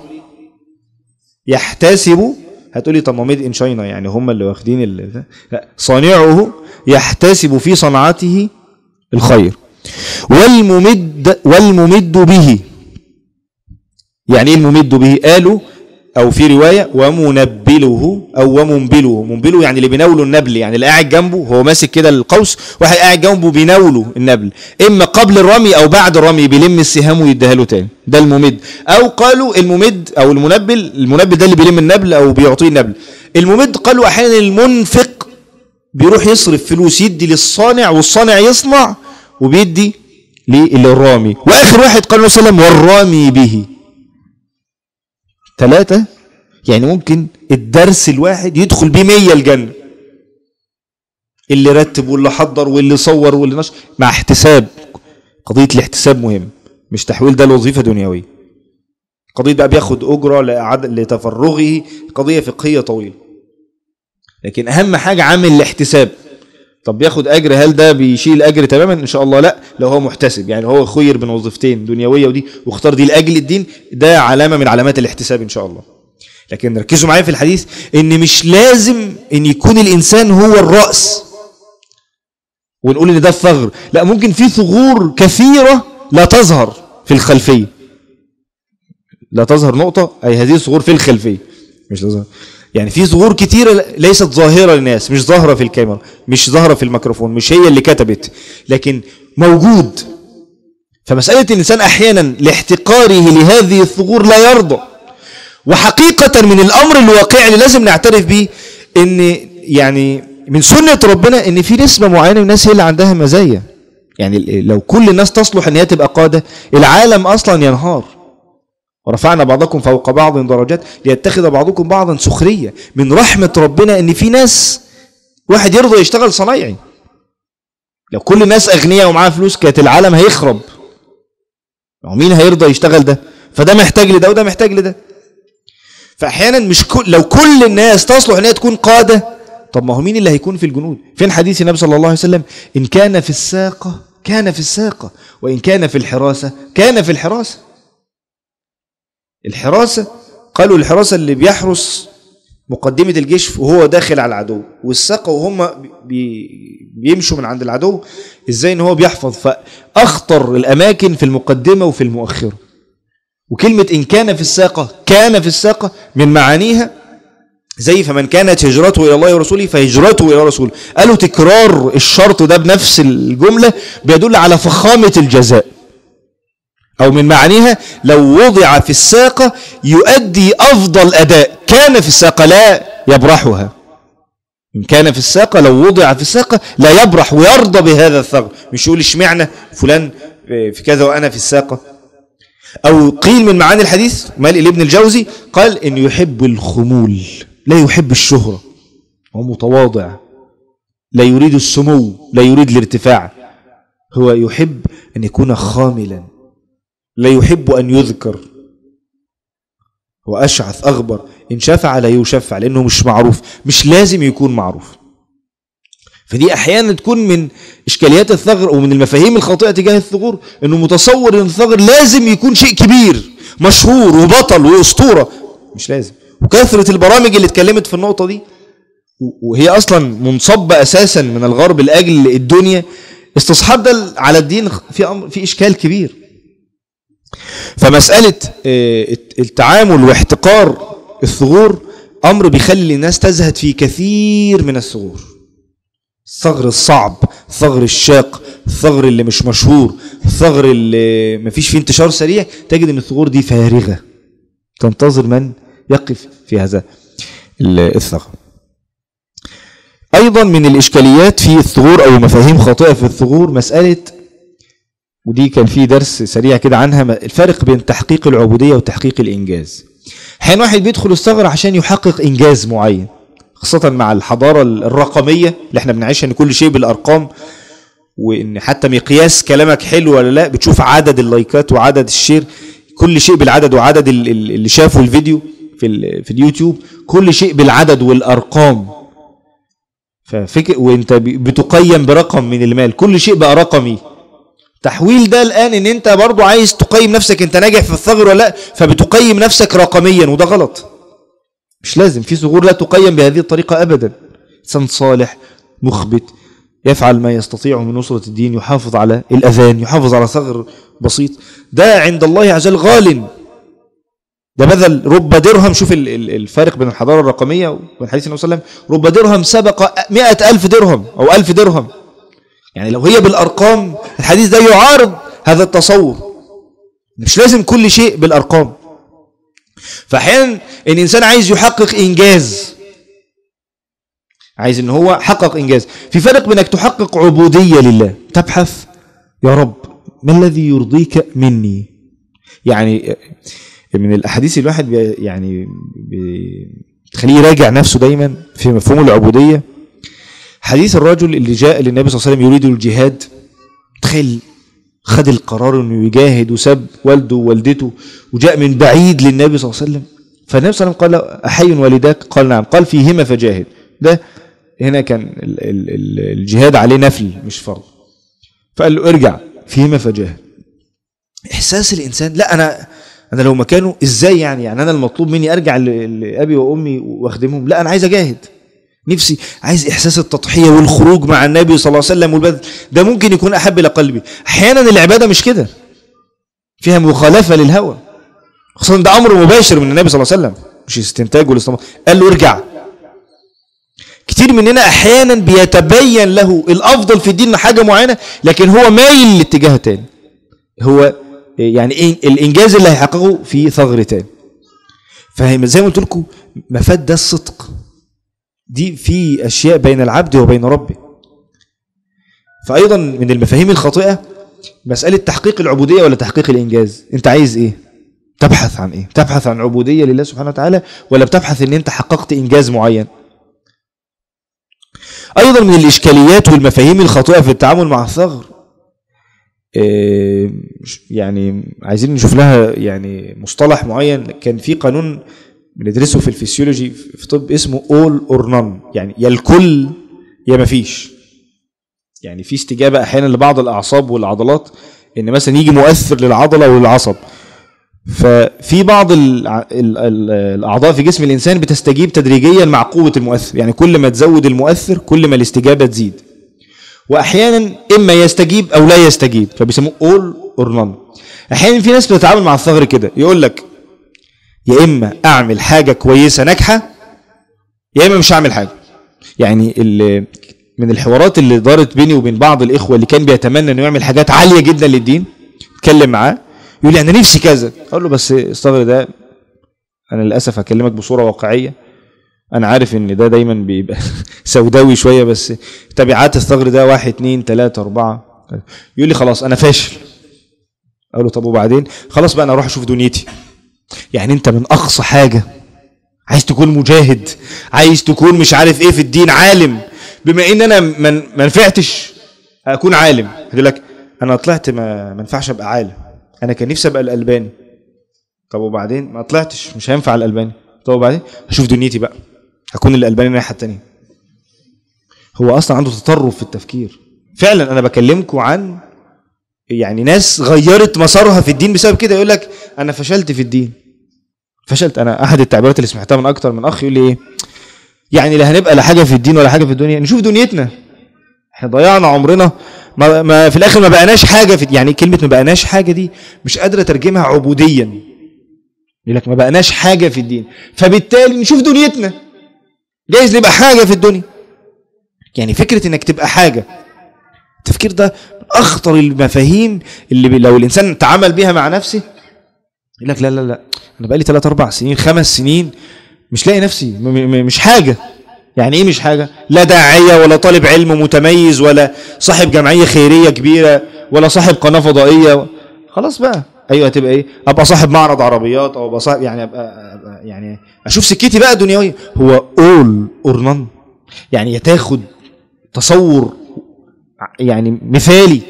يحتسب هتقولي طب ما ميد ان شاينا يعني هم اللي واخدين اللي لا صانعه يحتسب في صنعته الخير والممد والممد به يعني ايه الممد به قالوا او في روايه ومنبله او ومنبله منبله يعني اللي بيناوله النبل يعني اللي قاعد جنبه هو ماسك كده القوس واحد قاعد جنبه بيناوله النبل اما قبل الرمي او بعد الرمي بيلم السهام ويديها له تاني ده الممد او قالوا الممد او المنبل المنبل ده اللي بيلم النبل او بيعطيه النبل الممد قالوا احيانا المنفق بيروح يصرف فلوس يدي للصانع والصانع يصنع وبيدي للرامي واخر واحد قال صلى الله عليه وسلم والرامي به ثلاثة يعني ممكن الدرس الواحد يدخل بيه 100 الجنة اللي رتب واللي حضر واللي صور واللي نشر مع احتساب قضية الاحتساب مهم مش تحويل ده لوظيفة دنيوية قضية بقى بياخد أجرة لتفرغه قضية فقهية طويلة لكن أهم حاجة عامل الاحتساب طب بياخد اجر هل ده بيشيل اجر تماما ان شاء الله لا لو هو محتسب يعني هو خير بين وظيفتين دنيويه ودي واختار دي لاجل الدين ده علامه من علامات الاحتساب ان شاء الله لكن ركزوا معايا في الحديث ان مش لازم ان يكون الانسان هو الراس ونقول ان ده الثغر لا ممكن في ثغور كثيره لا تظهر في الخلفيه لا تظهر نقطه اي هذه الثغور في الخلفيه مش تظهر يعني في ظهور كتيرة ليست ظاهرة للناس مش ظاهرة في الكاميرا مش ظاهرة في الميكروفون مش هي اللي كتبت لكن موجود فمسألة الإنسان أحيانا لاحتقاره لهذه الثغور لا يرضى وحقيقة من الأمر الواقعي اللي لازم نعترف به إن يعني من سنة ربنا إن في نسبة معينة من الناس هي اللي عندها مزايا يعني لو كل الناس تصلح ان هي تبقى قادة العالم اصلا ينهار ورفعنا بعضكم فوق بعض درجات ليتخذ بعضكم بعضا سخرية من رحمة ربنا ان في ناس واحد يرضى يشتغل صنايعي لو كل الناس اغنياء ومعاها فلوس كانت العالم هيخرب مين هيرضى يشتغل ده فده محتاج لده وده محتاج لده فاحيانا مش كل لو كل الناس تصلح ان هي تكون قاده طب ما هو مين اللي هيكون في الجنود فين حديث النبي صلى الله عليه وسلم ان كان في الساقه كان في الساقه وان كان في الحراسه كان في الحراسه الحراسه قالوا الحراسه اللي بيحرس مقدمة الجيش وهو داخل على العدو والساقة وهم بي بيمشوا من عند العدو ازاي ان هو بيحفظ فاخطر الاماكن في المقدمة وفي المؤخرة وكلمة إن كان في الساقة كان في الساقة من معانيها زي فمن كانت هجرته إلى الله ورسوله فهجرته إلى رسوله قالوا تكرار الشرط ده بنفس الجملة بيدل على فخامة الجزاء أو من معانيها لو وضع في الساقة يؤدي أفضل أداء كان في الساقة لا يبرحها إن كان في الساقة لو وضع في الساقة لا يبرح ويرضى بهذا الثغر مش يقول اشمعنى فلان في كذا وأنا في الساقة أو قيل من معاني الحديث مال ابن الجوزي قال إن يحب الخمول لا يحب الشهرة هو متواضع لا يريد السمو لا يريد الارتفاع هو يحب أن يكون خاملا لا يحب أن يذكر هو أشعث أغبر إن شفع لا يشفع لأنه مش معروف مش لازم يكون معروف فدي أحيانا تكون من إشكاليات الثغر أو من المفاهيم الخاطئة تجاه الثغور أنه متصور أن الثغر لازم يكون شيء كبير مشهور وبطل وأسطورة مش لازم وكثرة البرامج اللي اتكلمت في النقطة دي وهي أصلا منصبة أساسا من الغرب لأجل الدنيا استصحاب ده على الدين في أمر في إشكال كبير فمسألة آه، التعامل واحتقار الثغور أمر بيخلي الناس تزهد في كثير من الثغور الثغر الصعب الثغر الشاق الثغر اللي مش مشهور الثغر اللي مفيش فيه انتشار سريع تجد ان الثغور دي فارغة تنتظر من يقف في هذا الثغر أيضا من الإشكاليات في الثغور أو مفاهيم خاطئة في الثغور مسألة ودي كان في درس سريع كده عنها الفرق بين تحقيق العبودية وتحقيق الإنجاز حين واحد بيدخل الثغر عشان يحقق إنجاز معين خاصة مع الحضارة الرقمية اللي احنا بنعيشها ان كل شيء بالارقام وان حتى مقياس كلامك حلو ولا لا بتشوف عدد اللايكات وعدد الشير كل شيء بالعدد وعدد اللي شافوا الفيديو في في اليوتيوب كل شيء بالعدد والارقام ففكر وانت بتقيم برقم من المال كل شيء بقى رقمي تحويل ده الان ان انت برضو عايز تقيم نفسك انت ناجح في الثغر ولا لا فبتقيم نفسك رقميا وده غلط مش لازم في ثغور لا تقيم بهذه الطريقة أبدا إنسان صالح مخبت يفعل ما يستطيع من نصرة الدين يحافظ على الأذان يحافظ على ثغر بسيط ده عند الله عز وجل غال ده بذل رب درهم شوف الفارق بين الحضارة الرقمية وبين حديث النبي صلى الله عليه وسلم رب درهم سبق مئة ألف درهم أو ألف درهم يعني لو هي بالأرقام الحديث ده يعارض هذا التصور مش لازم كل شيء بالأرقام فأحيانا الإنسان عايز يحقق إنجاز عايز ان هو حقق إنجاز في فرق بينك تحقق عبودية لله تبحث يا رب ما الذي يرضيك مني يعني من الأحاديث الواحد بي يعني تخليه يراجع نفسه دايما في مفهوم العبودية حديث الرجل اللي جاء للنبي صلى الله عليه وسلم يريد الجهاد تخيل خد القرار انه يجاهد وسب والده ووالدته وجاء من بعيد للنبي صلى الله عليه وسلم فالنبي صلى الله عليه وسلم قال أحي والداك قال نعم قال فيهما فجاهد ده هنا كان الجهاد عليه نفل مش فرض فقال له ارجع فيهما فجاهد إحساس الإنسان لا أنا أنا لو مكانه إزاي يعني يعني أنا المطلوب مني أرجع لأبي وأمي وأخدمهم لا أنا عايز أجاهد نفسي عايز إحساس التضحية والخروج مع النبي صلى الله عليه وسلم والبذل ده ممكن يكون أحب إلى قلبي أحيانا العبادة مش كده فيها مخالفة للهوى خصوصا ده أمر مباشر من النبي صلى الله عليه وسلم مش استنتاج ولا قال له ارجع كتير مننا أحيانا بيتبين له الأفضل في الدين حاجة معينة لكن هو مايل لاتجاه تاني هو يعني إيه الإنجاز اللي هيحققه في ثغر تاني فهم زي ما قلت لكم مفاد ده الصدق دي في أشياء بين العبد وبين ربه فأيضا من المفاهيم الخاطئة مسألة تحقيق العبودية ولا تحقيق الإنجاز أنت عايز إيه تبحث عن إيه تبحث عن عبودية لله سبحانه وتعالى ولا بتبحث أن أنت حققت إنجاز معين أيضا من الإشكاليات والمفاهيم الخاطئة في التعامل مع الثغر آه، يعني عايزين نشوف لها يعني مصطلح معين كان في قانون بندرسه في الفسيولوجي في طب اسمه all or none يعني يا الكل يا ما فيش يعني في استجابة أحيانا لبعض الأعصاب والعضلات إن مثلا يجي مؤثر للعضلة والعصب ففي بعض الأعضاء في جسم الإنسان بتستجيب تدريجيا مع قوة المؤثر يعني كل ما تزود المؤثر كل ما الاستجابة تزيد وأحيانا إما يستجيب أو لا يستجيب فبيسموه all or none أحيانا في ناس بتتعامل مع الثغر كده يقول لك يا إما أعمل حاجة كويسة ناجحة يا إما مش هعمل حاجة يعني اللي من الحوارات اللي دارت بيني وبين بعض الإخوة اللي كان بيتمنى إنه يعمل حاجات عالية جدا للدين اتكلم معاه يقول لي أنا نفسي كذا أقول له بس الثغر ده أنا للأسف هكلمك بصورة واقعية أنا عارف إن ده دايما بيبقى سوداوي شوية بس تبعات الثغر ده واحد اتنين تلاتة أربعة يقول لي خلاص أنا فاشل أقول له طب وبعدين خلاص بقى أنا أروح أشوف دنيتي يعني أنت من أقصى حاجة عايز تكون مجاهد عايز تكون مش عارف إيه في الدين عالم بما إن أنا ما نفعتش أكون عالم يقول لك أنا طلعت ما ينفعش أبقى عالم أنا كان نفسي أبقى الألباني طب وبعدين ما طلعتش مش هينفع الألباني طب وبعدين هشوف دنيتي بقى هكون الألباني الناحية التانية هو أصلا عنده تطرف في التفكير فعلا أنا بكلمكم عن يعني ناس غيرت مسارها في الدين بسبب كده يقول لك أنا فشلت في الدين فشلت أنا أحد التعبيرات اللي سمعتها من أكتر من أخ يقول لي إيه يعني لا هنبقى لا حاجة في الدين ولا حاجة في الدنيا نشوف دنيتنا احنا ضيعنا عمرنا ما, ما في الآخر ما بقناش حاجة في يعني كلمة ما بقناش حاجة دي مش قادرة ترجمها عبوديا يقول لك ما بقناش حاجة في الدين فبالتالي نشوف دنيتنا جايز نبقى حاجة في الدنيا يعني فكرة انك تبقى حاجة التفكير ده من اخطر المفاهيم اللي لو الانسان تعامل بيها مع نفسه يقول لك لا لا لا انا بقالي 3 4 سنين خمس سنين مش لاقي نفسي مش حاجة يعني ايه مش حاجة لا داعية ولا طالب علم متميز ولا صاحب جمعية خيرية كبيرة ولا صاحب قناة فضائية خلاص بقى ايوه هتبقى ايه ابقى صاحب معرض عربيات او ابقى صاحب يعني ابقى, أبقى يعني اشوف سكتي بقى دنيويه هو اول اور نون يعني تاخد تصور يعني مثالي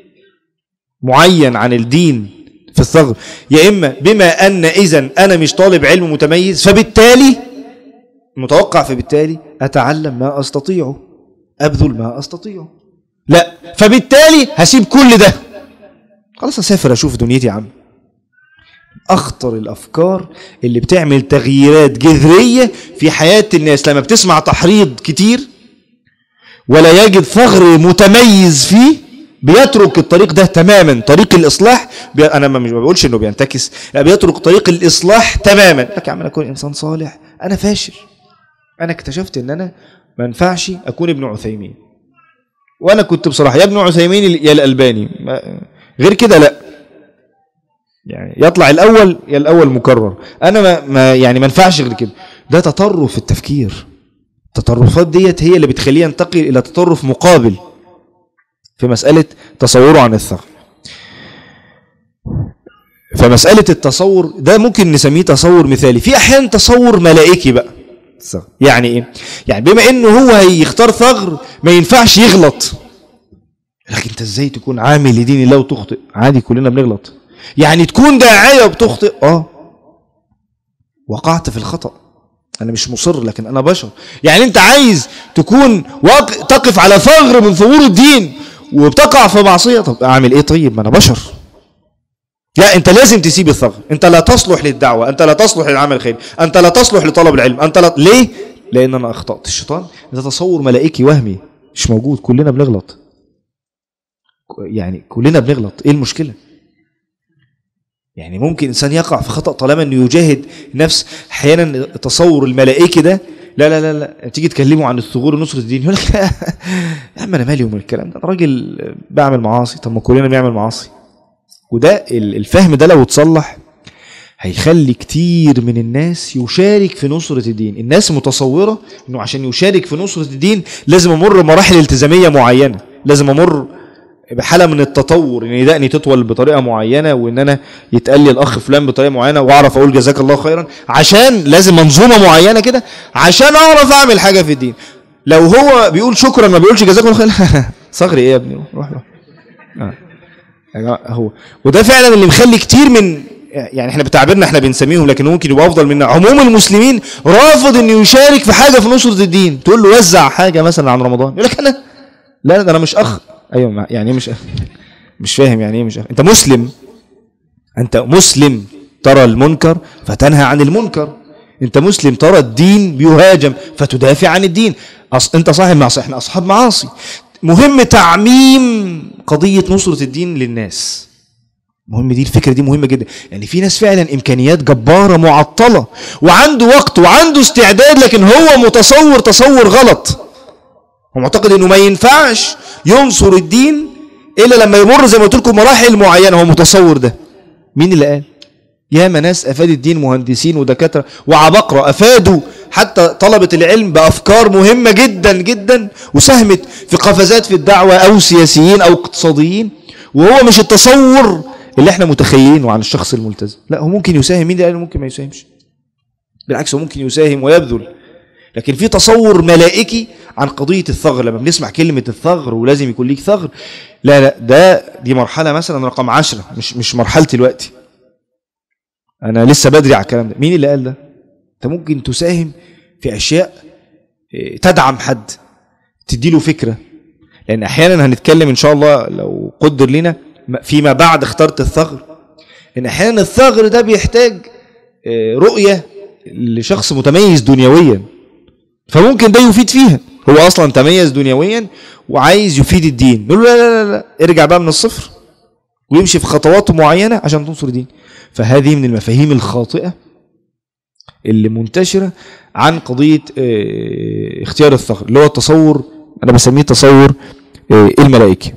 معين عن الدين في الثغر يا اما بما ان اذا انا مش طالب علم متميز فبالتالي متوقع فبالتالي اتعلم ما استطيعه ابذل ما استطيعه لا فبالتالي هسيب كل ده خلاص اسافر اشوف دنيتي يا عم اخطر الافكار اللي بتعمل تغييرات جذريه في حياه الناس لما بتسمع تحريض كتير ولا يجد ثغر متميز فيه بيترك الطريق ده تماما طريق الاصلاح بي... انا ما بقولش انه بينتكس لا بيترك طريق الاصلاح تماما لك يا عم اكون انسان صالح انا فاشل انا اكتشفت ان انا ما ينفعش اكون ابن عثيمين وانا كنت بصراحه يا ابن عثيمين يا الالباني غير كده لا يعني يطلع الاول يا الاول مكرر انا ما, ما يعني ما ينفعش غير كده ده تطرف في التفكير التطرفات ديت هي اللي بتخليه ينتقل الى تطرف مقابل في مساله تصوره عن الثغر فمساله التصور ده ممكن نسميه تصور مثالي في احيان تصور ملائكي بقى يعني ايه يعني بما انه هو هيختار ثغر ما ينفعش يغلط لكن انت ازاي تكون عامل لدين الله وتخطئ عادي كلنا بنغلط يعني تكون داعية وبتخطئ اه وقعت في الخطأ انا مش مصر لكن انا بشر يعني انت عايز تكون واق... تقف على ثغر من ثغور الدين وبتقع في معصية طب اعمل ايه طيب ما انا بشر لا انت لازم تسيب الثغر انت لا تصلح للدعوة انت لا تصلح للعمل الخيري انت لا تصلح لطلب العلم انت لا ليه لان انا اخطأت الشيطان ده تصور ملائكي وهمي مش موجود كلنا بنغلط يعني كلنا بنغلط ايه المشكله يعني ممكن انسان يقع في خطا طالما انه يجاهد نفس احيانا التصور الملائكي ده لا لا لا لا تيجي تكلمه عن الثغور ونصره الدين يقول لك يا عم انا مالي ومن الكلام ده انا راجل بعمل معاصي طب ما كلنا بنعمل معاصي وده الفهم ده لو اتصلح هيخلي كتير من الناس يشارك في نصرة الدين الناس متصورة انه عشان يشارك في نصرة الدين لازم امر مراحل التزامية معينة لازم امر بحاله من التطور ان دقني تطول بطريقه معينه وان انا يتقال لي الاخ فلان بطريقه معينه واعرف اقول جزاك الله خيرا عشان لازم منظومه معينه كده عشان اعرف اعمل حاجه في الدين لو هو بيقول شكرا ما بيقولش جزاك الله خيرا صغري ايه يا ابني روح روح آه. يا جماعة هو وده فعلا اللي مخلي كتير من يعني احنا بتعبيرنا احنا بنسميهم لكن ممكن يبقى افضل منا عموم المسلمين رافض انه يشارك في حاجه في نصره الدين تقول له وزع حاجه مثلا عن رمضان يقول لك انا لا ده انا مش اخ ايوه ما- يعني ايه مش اخ مش فاهم يعني ايه مش اخ انت مسلم انت مسلم ترى المنكر فتنهى عن المنكر انت مسلم ترى الدين بيهاجم فتدافع عن الدين أص... انت صاحب معصيه احنا اصحاب معاصي مهم تعميم قضيه نصره الدين للناس مهم دي الفكره دي مهمه جدا يعني في ناس فعلا امكانيات جباره معطله وعنده وقت وعنده استعداد لكن هو متصور تصور غلط هو معتقد انه ما ينفعش ينصر الدين الا لما يمر زي ما قلت لكم مراحل معينه هو متصور ده مين اللي قال ياما ناس افاد الدين مهندسين ودكاتره وعبقره افادوا حتى طلبه العلم بافكار مهمه جدا جدا وساهمت في قفزات في الدعوه او سياسيين او اقتصاديين وهو مش التصور اللي احنا متخيلينه عن الشخص الملتزم لا هو ممكن يساهم مين اللي قال ممكن ما يساهمش بالعكس هو ممكن يساهم ويبذل لكن في تصور ملائكي عن قضية الثغر لما بنسمع كلمة الثغر ولازم يكون ليك ثغر لا لا ده دي مرحلة مثلا رقم عشرة مش مش مرحلة الوقت أنا لسه بدري على الكلام ده مين اللي قال ده؟ أنت ممكن تساهم في أشياء إيه، تدعم حد تديله فكرة لأن أحيانا هنتكلم إن شاء الله لو قدر لنا فيما بعد اخترت الثغر إن أحيانا الثغر ده بيحتاج إيه، رؤية لشخص متميز دنيويا فممكن ده يفيد فيها هو اصلا تميز دنيويا وعايز يفيد الدين نقول له لا لا لا, لا. ارجع بقى من الصفر ويمشي في خطوات معينه عشان تنصر الدين فهذه من المفاهيم الخاطئه اللي منتشره عن قضيه اه اختيار الثغر اللي هو التصور انا بسميه تصور اه الملائكي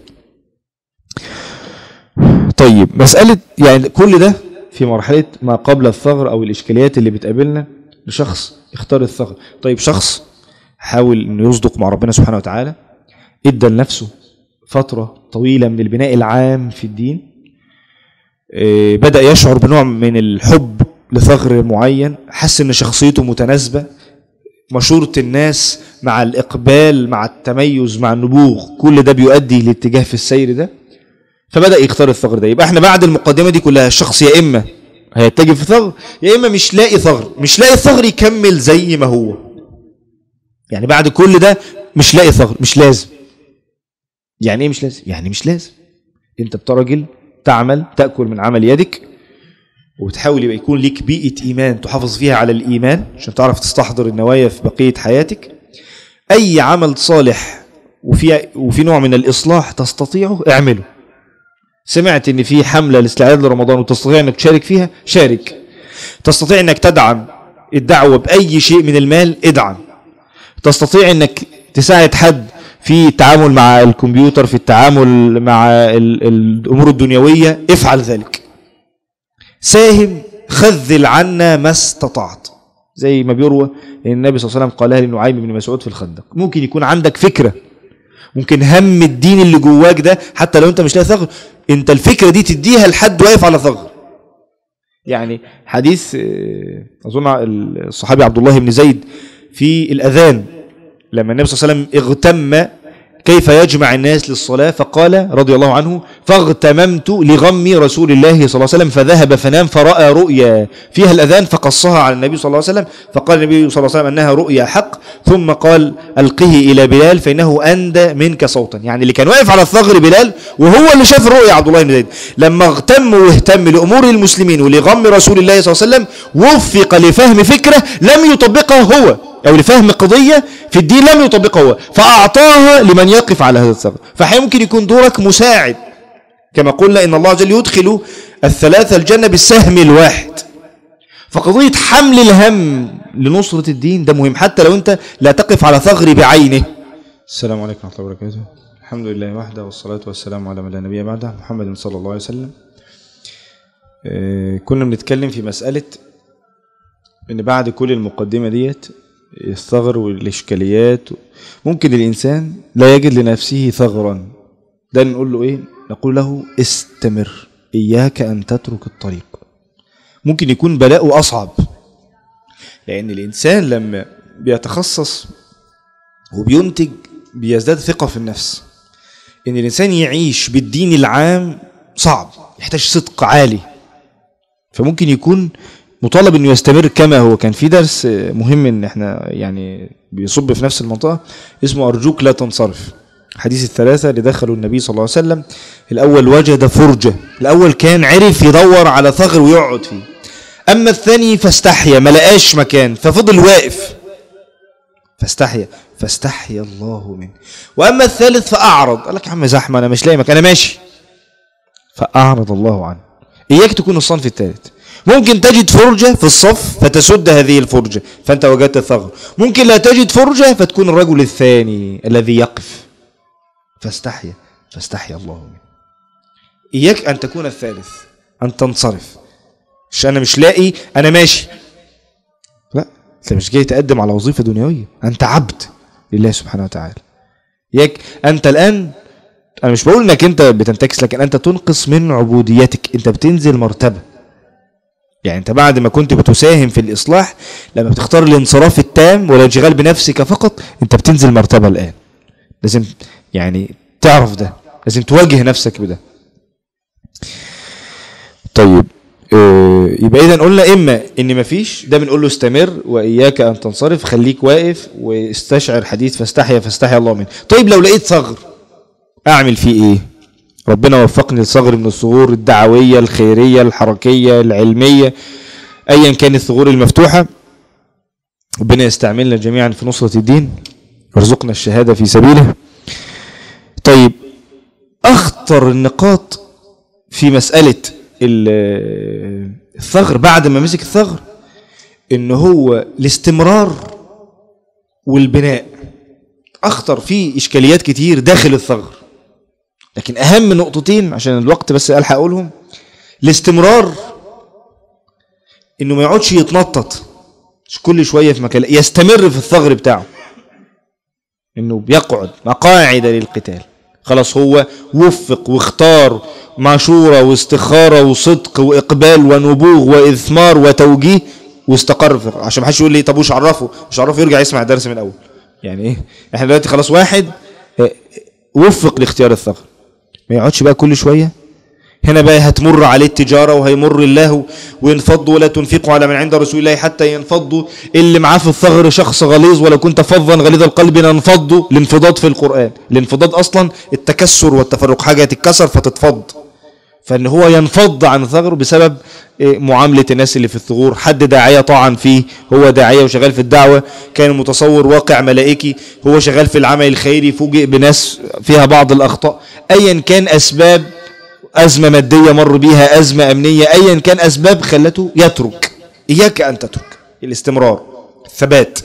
طيب مساله يعني كل ده في مرحله ما قبل الثغر او الاشكاليات اللي بتقابلنا لشخص اختار الثغر طيب شخص حاول انه يصدق مع ربنا سبحانه وتعالى ادى لنفسه فتره طويله من البناء العام في الدين إيه، بدا يشعر بنوع من الحب لثغر معين حس ان شخصيته متناسبه مشورة الناس مع الإقبال مع التميز مع النبوغ كل ده بيؤدي لاتجاه في السير ده فبدأ يختار الثغر ده يبقى احنا بعد المقدمة دي كلها الشخص يا إما هيتجه في ثغر يا إما مش لاقي ثغر مش لاقي ثغر يكمل زي ما هو يعني بعد كل ده مش لاقي ثغر مش لازم يعني ايه مش لازم يعني مش لازم انت بتراجل تعمل تأكل من عمل يدك وبتحاول يبقى يكون ليك بيئة إيمان تحافظ فيها على الإيمان عشان تعرف تستحضر النوايا في بقية حياتك أي عمل صالح وفي وفي نوع من الإصلاح تستطيعه اعمله سمعت إن في حملة لاستعداد لرمضان وتستطيع إنك تشارك فيها شارك تستطيع إنك تدعم الدعوة بأي شيء من المال ادعم تستطيع إنك تساعد حد في التعامل مع الكمبيوتر في التعامل مع ال- الأمور الدنيوية افعل ذلك ساهم خذل عنا ما استطعت زي ما بيروى ان النبي صلى الله عليه وسلم قالها لنعيم بن مسعود في الخندق ممكن يكون عندك فكره ممكن هم الدين اللي جواك ده حتى لو انت مش لاقي ثغر انت الفكره دي تديها لحد واقف على ثغر يعني حديث آه، اظن الصحابي عبد الله بن زيد في الاذان لما النبي صلى الله عليه وسلم اغتم كيف يجمع الناس للصلاة فقال رضي الله عنه فاغتممت لغم رسول الله صلى الله عليه وسلم فذهب فنام فرأى رؤيا فيها الأذان فقصها على النبي صلى الله عليه وسلم فقال النبي صلى الله عليه وسلم أنها رؤيا حق ثم قال ألقه إلى بلال فإنه أندى منك صوتا يعني اللي كان واقف على الثغر بلال وهو اللي شاف الرؤيا عبد الله بن زيد لما اغتم واهتم لأمور المسلمين ولغم رسول الله صلى الله عليه وسلم وفق لفهم فكرة لم يطبقها هو أو لفهم قضية في الدين لم يطبقها هو فأعطاها لمن يقف على هذا الثغر فممكن يكون دورك مساعد كما قلنا إن الله جل يدخل الثلاثة الجنة بالسهم الواحد فقضية حمل الهم لنصرة الدين ده مهم حتى لو أنت لا تقف على ثغر بعينه السلام عليكم ورحمة الله وبركاته الحمد لله وحده والصلاة والسلام على من لا نبي بعده محمد صلى الله عليه وسلم آه، كنا بنتكلم في مسألة ان بعد كل المقدمة ديت الثغر والإشكاليات ممكن الإنسان لا يجد لنفسه ثغرا ده نقول له ايه نقول له استمر اياك ان تترك الطريق ممكن يكون بلاؤه اصعب لان الانسان لما بيتخصص وبينتج بيزداد ثقه في النفس ان الانسان يعيش بالدين العام صعب يحتاج صدق عالي فممكن يكون مطالب انه يستمر كما هو كان في درس مهم ان احنا يعني بيصب في نفس المنطقه اسمه ارجوك لا تنصرف حديث الثلاثة اللي دخلوا النبي صلى الله عليه وسلم الأول وجد فرجة الأول كان عرف يدور على ثغر ويقعد فيه أما الثاني فاستحيا ما لقاش مكان ففضل واقف فاستحيا فاستحيا الله منه وأما الثالث فأعرض قال لك يا عم زحمة أنا مش لاقي مكان أنا ماشي فأعرض الله عنه إياك تكون الصنف الثالث ممكن تجد فرجة في الصف فتسد هذه الفرجة فأنت وجدت الثغر ممكن لا تجد فرجة فتكون الرجل الثاني الذي يقف فاستحيا فاستحيا الله منه إياك أن تكون الثالث أن تنصرف مش أنا مش لاقي أنا ماشي لا أنت مش جاي تقدم على وظيفة دنيوية أنت عبد لله سبحانه وتعالى إياك أنت الآن أنا مش بقول إنك أنت بتنتكس لكن أنت تنقص من عبوديتك أنت بتنزل مرتبة يعني أنت بعد ما كنت بتساهم في الإصلاح لما بتختار الانصراف التام والانشغال بنفسك فقط أنت بتنزل مرتبة الآن لازم يعني تعرف ده لازم تواجه نفسك بده طيب آه، يبقى اذا قلنا اما ان مفيش ده بنقول له استمر واياك ان تنصرف خليك واقف واستشعر حديث فاستحيا فاستحيا الله منه طيب لو لقيت ثغر اعمل فيه ايه ربنا وفقني لثغر من الثغور الدعويه الخيريه الحركيه العلميه ايا كانت الثغور المفتوحه ربنا يستعملنا جميعا في نصره الدين وارزقنا الشهاده في سبيله طيب اخطر النقاط في مساله ال- الثغر بعد ما مسك الثغر ان هو الاستمرار والبناء اخطر في اشكاليات كتير داخل الثغر لكن اهم نقطتين عشان الوقت بس الحق اقولهم الاستمرار انه ما يقعدش يتنطط مش كل شويه في مكان لا، يستمر في الثغر بتاعه انه بيقعد مقاعد للقتال خلاص هو وفق واختار مشورة واستخارة وصدق وإقبال ونبوغ وإثمار وتوجيه واستقر في عشان ما حدش يقول لي طب وش عرفه مش عرفه يرجع يسمع الدرس من الأول يعني إيه إحنا دلوقتي خلاص واحد آه، وفق لاختيار الثغر ما يقعدش بقى كل شوية هنا بقى هتمر عليه التجارة وهيمر الله وينفضوا ولا تنفقوا على من عند رسول الله حتى ينفضوا اللي معاه في الثغر شخص غليظ ولو كنت فظا غليظ القلب لانفضوا الانفضاض في القرآن الانفضاض أصلا التكسر والتفرق حاجة تتكسر فتتفض فان هو ينفض عن ثغره بسبب إيه، معامله الناس اللي في الثغور حد داعيه طعن فيه هو داعيه وشغال في الدعوه كان متصور واقع ملائكي هو شغال في العمل الخيري فوجئ بناس فيها بعض الاخطاء ايا كان اسباب ازمه ماديه مر بيها ازمه امنيه ايا كان اسباب خلته يترك اياك ان تترك الاستمرار الثبات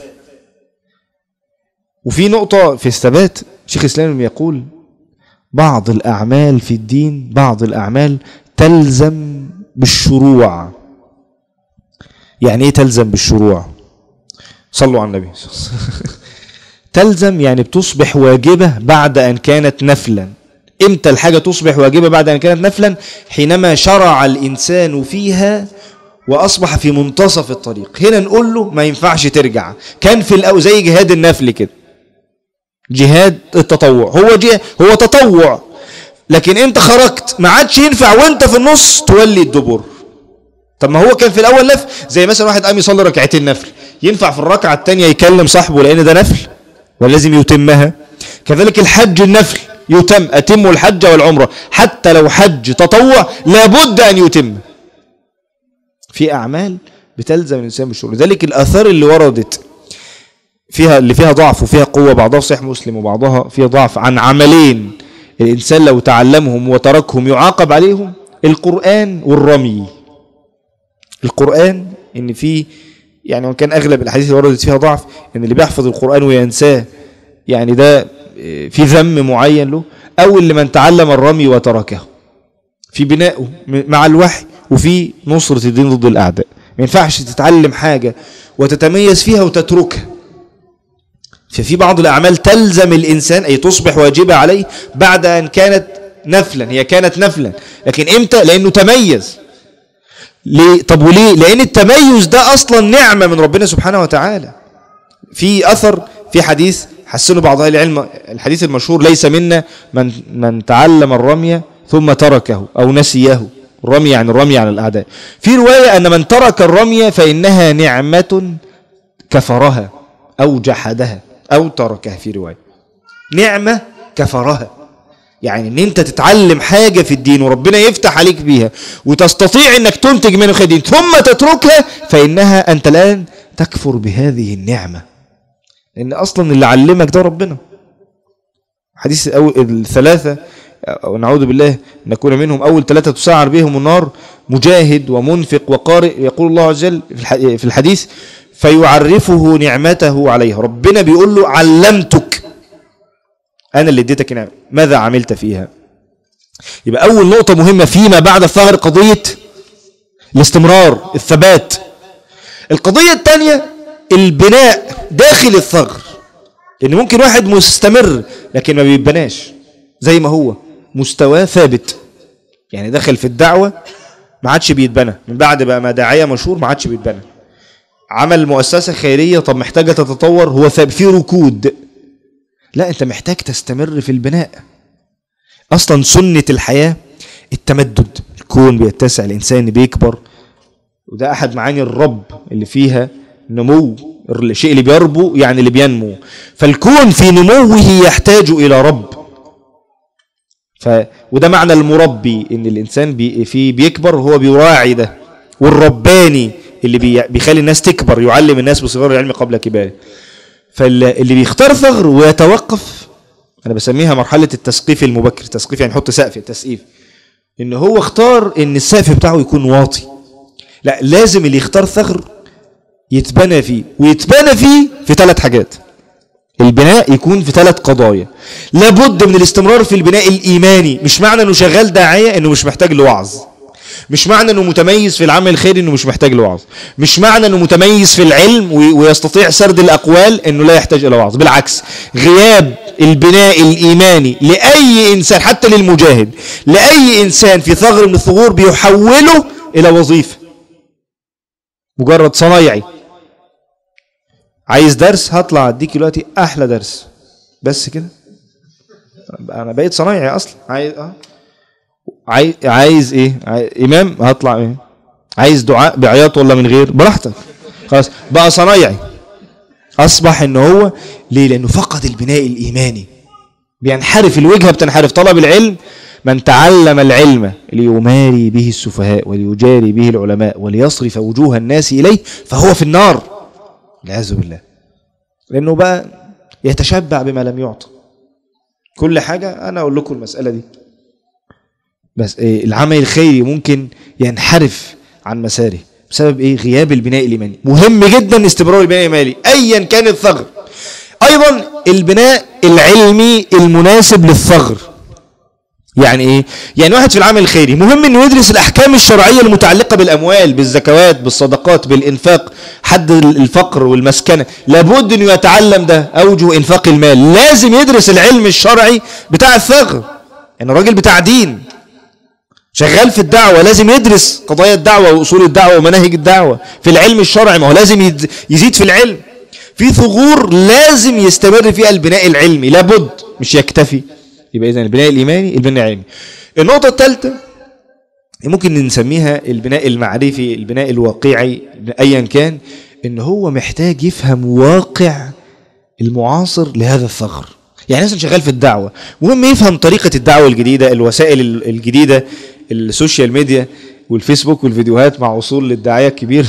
وفي نقطه في الثبات شيخ الاسلام يقول بعض الأعمال في الدين بعض الأعمال تلزم بالشروع يعني إيه تلزم بالشروع صلوا على النبي تلزم يعني بتصبح واجبة بعد أن كانت نفلا إمتى الحاجة تصبح واجبة بعد أن كانت نفلا حينما شرع الإنسان فيها وأصبح في منتصف الطريق هنا نقول له ما ينفعش ترجع كان في الأول زي جهاد النفل كده جهاد التطوع هو جهاد هو تطوع لكن انت خرجت ما عادش ينفع وانت في النص تولي الدبر طب ما هو كان في الاول نفل زي مثلا واحد قام يصلي ركعتين نفل ينفع في الركعه الثانيه يكلم صاحبه لان ده نفل ولازم يتمها كذلك الحج النفل يتم اتم الحج والعمره حتى لو حج تطوع لابد ان يتم في اعمال بتلزم الانسان بالشغل لذلك الاثار اللي وردت فيها اللي فيها ضعف وفيها قوة بعضها في صحيح مسلم وبعضها فيها ضعف عن عملين الإنسان لو تعلمهم وتركهم يعاقب عليهم القرآن والرمي القرآن إن في يعني وكان أغلب الأحاديث اللي وردت فيها ضعف إن اللي بيحفظ القرآن وينساه يعني ده في ذم معين له أو اللي من تعلم الرمي وتركه في بنائه مع الوحي وفي نصرة الدين ضد الأعداء ما ينفعش تتعلم حاجة وتتميز فيها وتتركها ففي بعض الأعمال تلزم الإنسان أي تصبح واجبة عليه بعد أن كانت نفلا هي كانت نفلا لكن إمتى لأنه تميز ليه؟ طب وليه لأن التميز ده أصلا نعمة من ربنا سبحانه وتعالى في أثر في حديث حسنوا بعض أهل العلم الحديث المشهور ليس منا من, من تعلم الرمي ثم تركه أو نسيه الرمي يعني الرمي على الأعداء في رواية أن من ترك الرمي فإنها نعمة كفرها أو جحدها أو تركها في رواية نعمة كفرها يعني ان انت تتعلم حاجة في الدين وربنا يفتح عليك بيها وتستطيع انك تنتج منه خير دين ثم تتركها فإنها أنت الآن تكفر بهذه النعمة لأن أصلا اللي علمك ده ربنا حديث أو الثلاثة ونعوذ بالله نكون منهم أول ثلاثة تسعر بهم النار مجاهد ومنفق وقارئ يقول الله عز وجل في الحديث فيعرفه نعمته عليه ربنا بيقول له علمتك أنا اللي اديتك نعمة ماذا عملت فيها يبقى أول نقطة مهمة فيما بعد الثغر قضية الاستمرار الثبات القضية الثانية البناء داخل الثغر لأن ممكن واحد مستمر لكن ما بيبناش زي ما هو مستواه ثابت يعني دخل في الدعوة ما عادش بيتبنى من بعد بقى ما داعية مشهور ما عادش بيتبنى عمل مؤسسة خيرية طب محتاجة تتطور هو ثابت في ركود لا انت محتاج تستمر في البناء اصلا سنة الحياة التمدد الكون بيتسع الانسان بيكبر وده احد معاني الرب اللي فيها نمو الشيء اللي بيربو يعني اللي بينمو فالكون في نموه يحتاج الى رب ف... وده معنى المربي ان الانسان بي... في بيكبر هو بيراعي ده والرباني اللي بي... بيخلي الناس تكبر يعلم الناس بصغار العلم قبل كباره فاللي بيختار ثغر ويتوقف انا بسميها مرحله التسقيف المبكر تسقيف يعني يحط سقف تسقيف ان هو اختار ان السقف بتاعه يكون واطي لا لازم اللي يختار ثغر يتبنى فيه ويتبنى فيه في ثلاث حاجات البناء يكون في ثلاث قضايا لابد من الاستمرار في البناء الإيماني مش معنى أنه شغال داعية أنه مش محتاج لوعظ مش معنى أنه متميز في العمل الخيري أنه مش محتاج لوعظ مش معنى أنه متميز في العلم ويستطيع سرد الأقوال أنه لا يحتاج إلى وعظ بالعكس غياب البناء الإيماني لأي إنسان حتى للمجاهد لأي إنسان في ثغر من الثغور بيحوله إلى وظيفة مجرد صنايعي عايز درس هطلع اديك دلوقتي احلى درس بس كده انا بقيت صنايعي اصلا عايز اه عايز عايز ايه عايز امام هطلع ايه عايز دعاء بعياط ولا من غير براحتك خلاص بقى صنايعي اصبح ان هو ليه لانه فقد البناء الايماني بينحرف الوجهه بتنحرف طلب العلم من تعلم العلم ليماري به السفهاء وليجاري به العلماء وليصرف وجوه الناس اليه فهو في النار والعياذ بالله لانه بقى يتشبع بما لم يعطى كل حاجة أنا أقول لكم المسألة دي بس إيه العمل الخيري ممكن ينحرف عن مساره بسبب إيه غياب البناء الإيماني مهم جدا استمرار البناء الإيماني أيا كان الثغر أيضا البناء العلمي المناسب للثغر يعني ايه يعني واحد في العمل الخيري مهم انه يدرس الاحكام الشرعيه المتعلقه بالاموال بالزكوات بالصدقات بالانفاق حد الفقر والمسكنه لابد انه يتعلم ده اوجه انفاق المال لازم يدرس العلم الشرعي بتاع الثغر يعني الراجل بتاع دين شغال في الدعوه لازم يدرس قضايا الدعوه واصول الدعوه ومناهج الدعوه في العلم الشرعي ما هو لازم يزيد في العلم في ثغور لازم يستمر فيها البناء العلمي لابد مش يكتفي يبقى إذن البناء الإيماني البناء العلمي النقطة الثالثة ممكن نسميها البناء المعرفي البناء الواقعي أيا كان إن هو محتاج يفهم واقع المعاصر لهذا الثغر يعني مثلا شغال في الدعوة مهم يفهم طريقة الدعوة الجديدة الوسائل الجديدة السوشيال ميديا والفيسبوك والفيديوهات مع وصول للداعية الكبير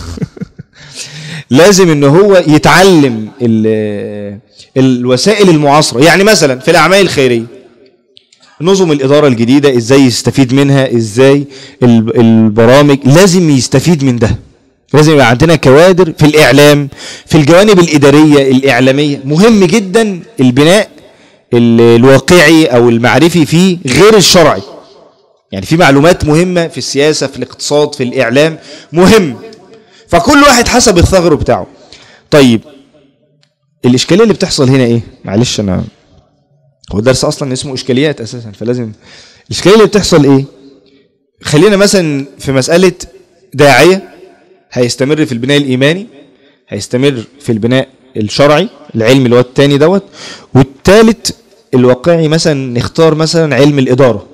لازم ان هو يتعلم الوسائل المعاصرة يعني مثلا في الأعمال الخيرية نظم الإدارة الجديدة إزاي يستفيد منها إزاي البرامج لازم يستفيد من ده لازم يبقى عندنا كوادر في الإعلام في الجوانب الإدارية الإعلامية مهم جدا البناء الواقعي أو المعرفي فيه غير الشرعي يعني في معلومات مهمة في السياسة في الاقتصاد في الإعلام مهم فكل واحد حسب الثغر بتاعه طيب الاشكاليه اللي بتحصل هنا ايه معلش انا هو الدرس اصلا اسمه اشكاليات اساسا فلازم الاشكاليه اللي بتحصل ايه خلينا مثلا في مساله داعيه هيستمر في البناء الايماني هيستمر في البناء الشرعي العلم اللي هو التاني دوت والتالت الواقعي مثلا نختار مثلا علم الاداره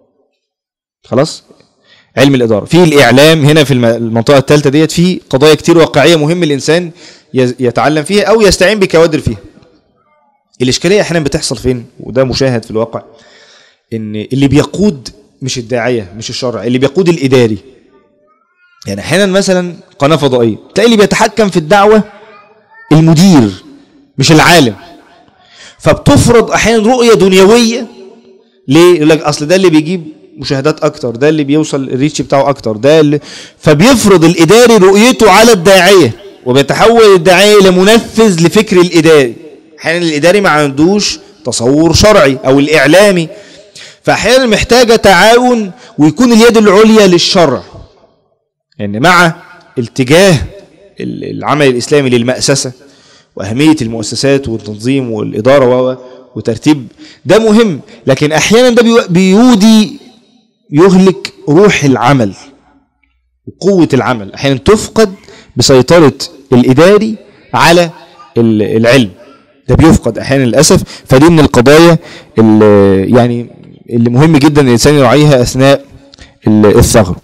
خلاص علم الاداره في الاعلام هنا في الم- المنطقه الثالثه ديت في قضايا كتير واقعيه مهم الانسان يز- يتعلم فيها او يستعين بكوادر فيها الاشكاليه احيانا بتحصل فين وده مشاهد في الواقع ان اللي بيقود مش الداعيه مش الشرع اللي بيقود الاداري يعني احيانا مثلا قناه فضائيه تلاقي اللي بيتحكم في الدعوه المدير مش العالم فبتفرض احيانا رؤيه دنيويه ليه يقول لك اصل ده اللي بيجيب مشاهدات اكتر ده اللي بيوصل الريتش بتاعه اكتر ده اللي فبيفرض الاداري رؤيته على الداعيه وبيتحول الداعيه الى منفذ لفكر الاداري احيانا الاداري ما عندوش تصور شرعي او الاعلامي فاحيانا محتاجه تعاون ويكون اليد العليا للشرع يعني مع الاتجاه ال- العمل الاسلامي للمأسسه واهميه المؤسسات والتنظيم والاداره و- وترتيب ده مهم لكن احيانا ده بيو- بيودي يهلك روح العمل وقوه العمل احيانا تفقد بسيطره الاداري على ال- العلم ده بيفقد احيانا للاسف فدي من القضايا اللي يعني اللي مهم جدا الانسان يراعيها اثناء ال- الثغر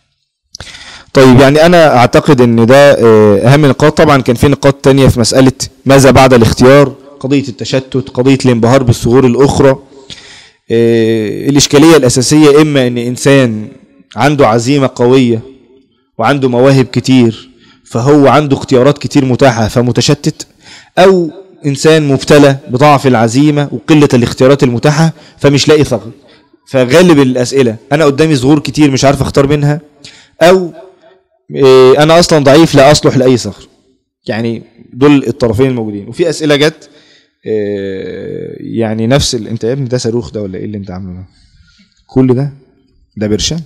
طيب يعني انا اعتقد ان ده آه، اهم نقاط طبعا كان في نقاط تانية في مسألة ماذا بعد الاختيار قضية التشتت قضية الانبهار بالثغور الاخرى آه، الاشكالية الاساسية اما ان انسان عنده عزيمة قوية وعنده مواهب كتير فهو عنده اختيارات كتير متاحة فمتشتت او انسان مبتلى بضعف العزيمة وقلة الاختيارات المتاحة فمش لاقي ثغر فغالب الاسئلة انا قدامي ثغور كتير مش عارف اختار منها او إيه، انا اصلا ضعيف لا اصلح لاي صخر يعني دول الطرفين الموجودين وفي اسئله جت إيه، يعني نفس ال... انت يا ابني ده صاروخ ده ولا ايه اللي انت عامله ده كل ده ده برشام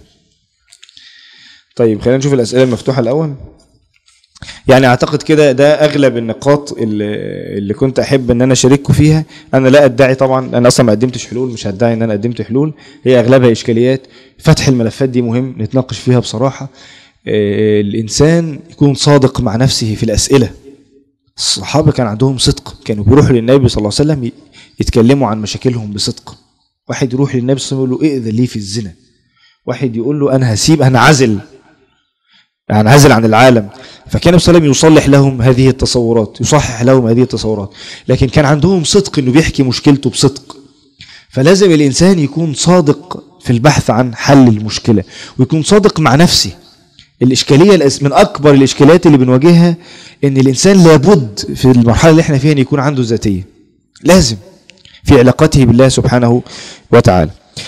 طيب خلينا نشوف الاسئله المفتوحه الاول يعني اعتقد كده ده اغلب النقاط اللي, اللي كنت احب ان انا اشارككم فيها انا لا ادعي طبعا انا اصلا ما قدمتش حلول مش هدعي ان انا قدمت حلول هي اغلبها اشكاليات فتح الملفات دي مهم نتناقش فيها بصراحه آه، الانسان يكون صادق مع نفسه في الاسئله الصحابه كان عندهم صدق كانوا بيروحوا للنبي صلى الله عليه وسلم ي- يتكلموا عن مشاكلهم بصدق واحد يروح للنبي صلى الله عليه وسلم يقول له ائذن لي في الزنا واحد يقول له انا هسيب انا عزل يعني عزل عن العالم فكان النبي صلى الله عليه وسلم يصلح لهم هذه التصورات يصحح لهم هذه التصورات لكن كان عندهم صدق انه بيحكي مشكلته بصدق فلازم الانسان يكون صادق في البحث عن حل المشكله ويكون صادق مع نفسه الاشكاليه الأس- من اكبر الاشكاليات اللي بنواجهها ان الانسان لابد في المرحله اللي احنا فيها ان يكون عنده ذاتيه لازم في علاقته بالله سبحانه وتعالى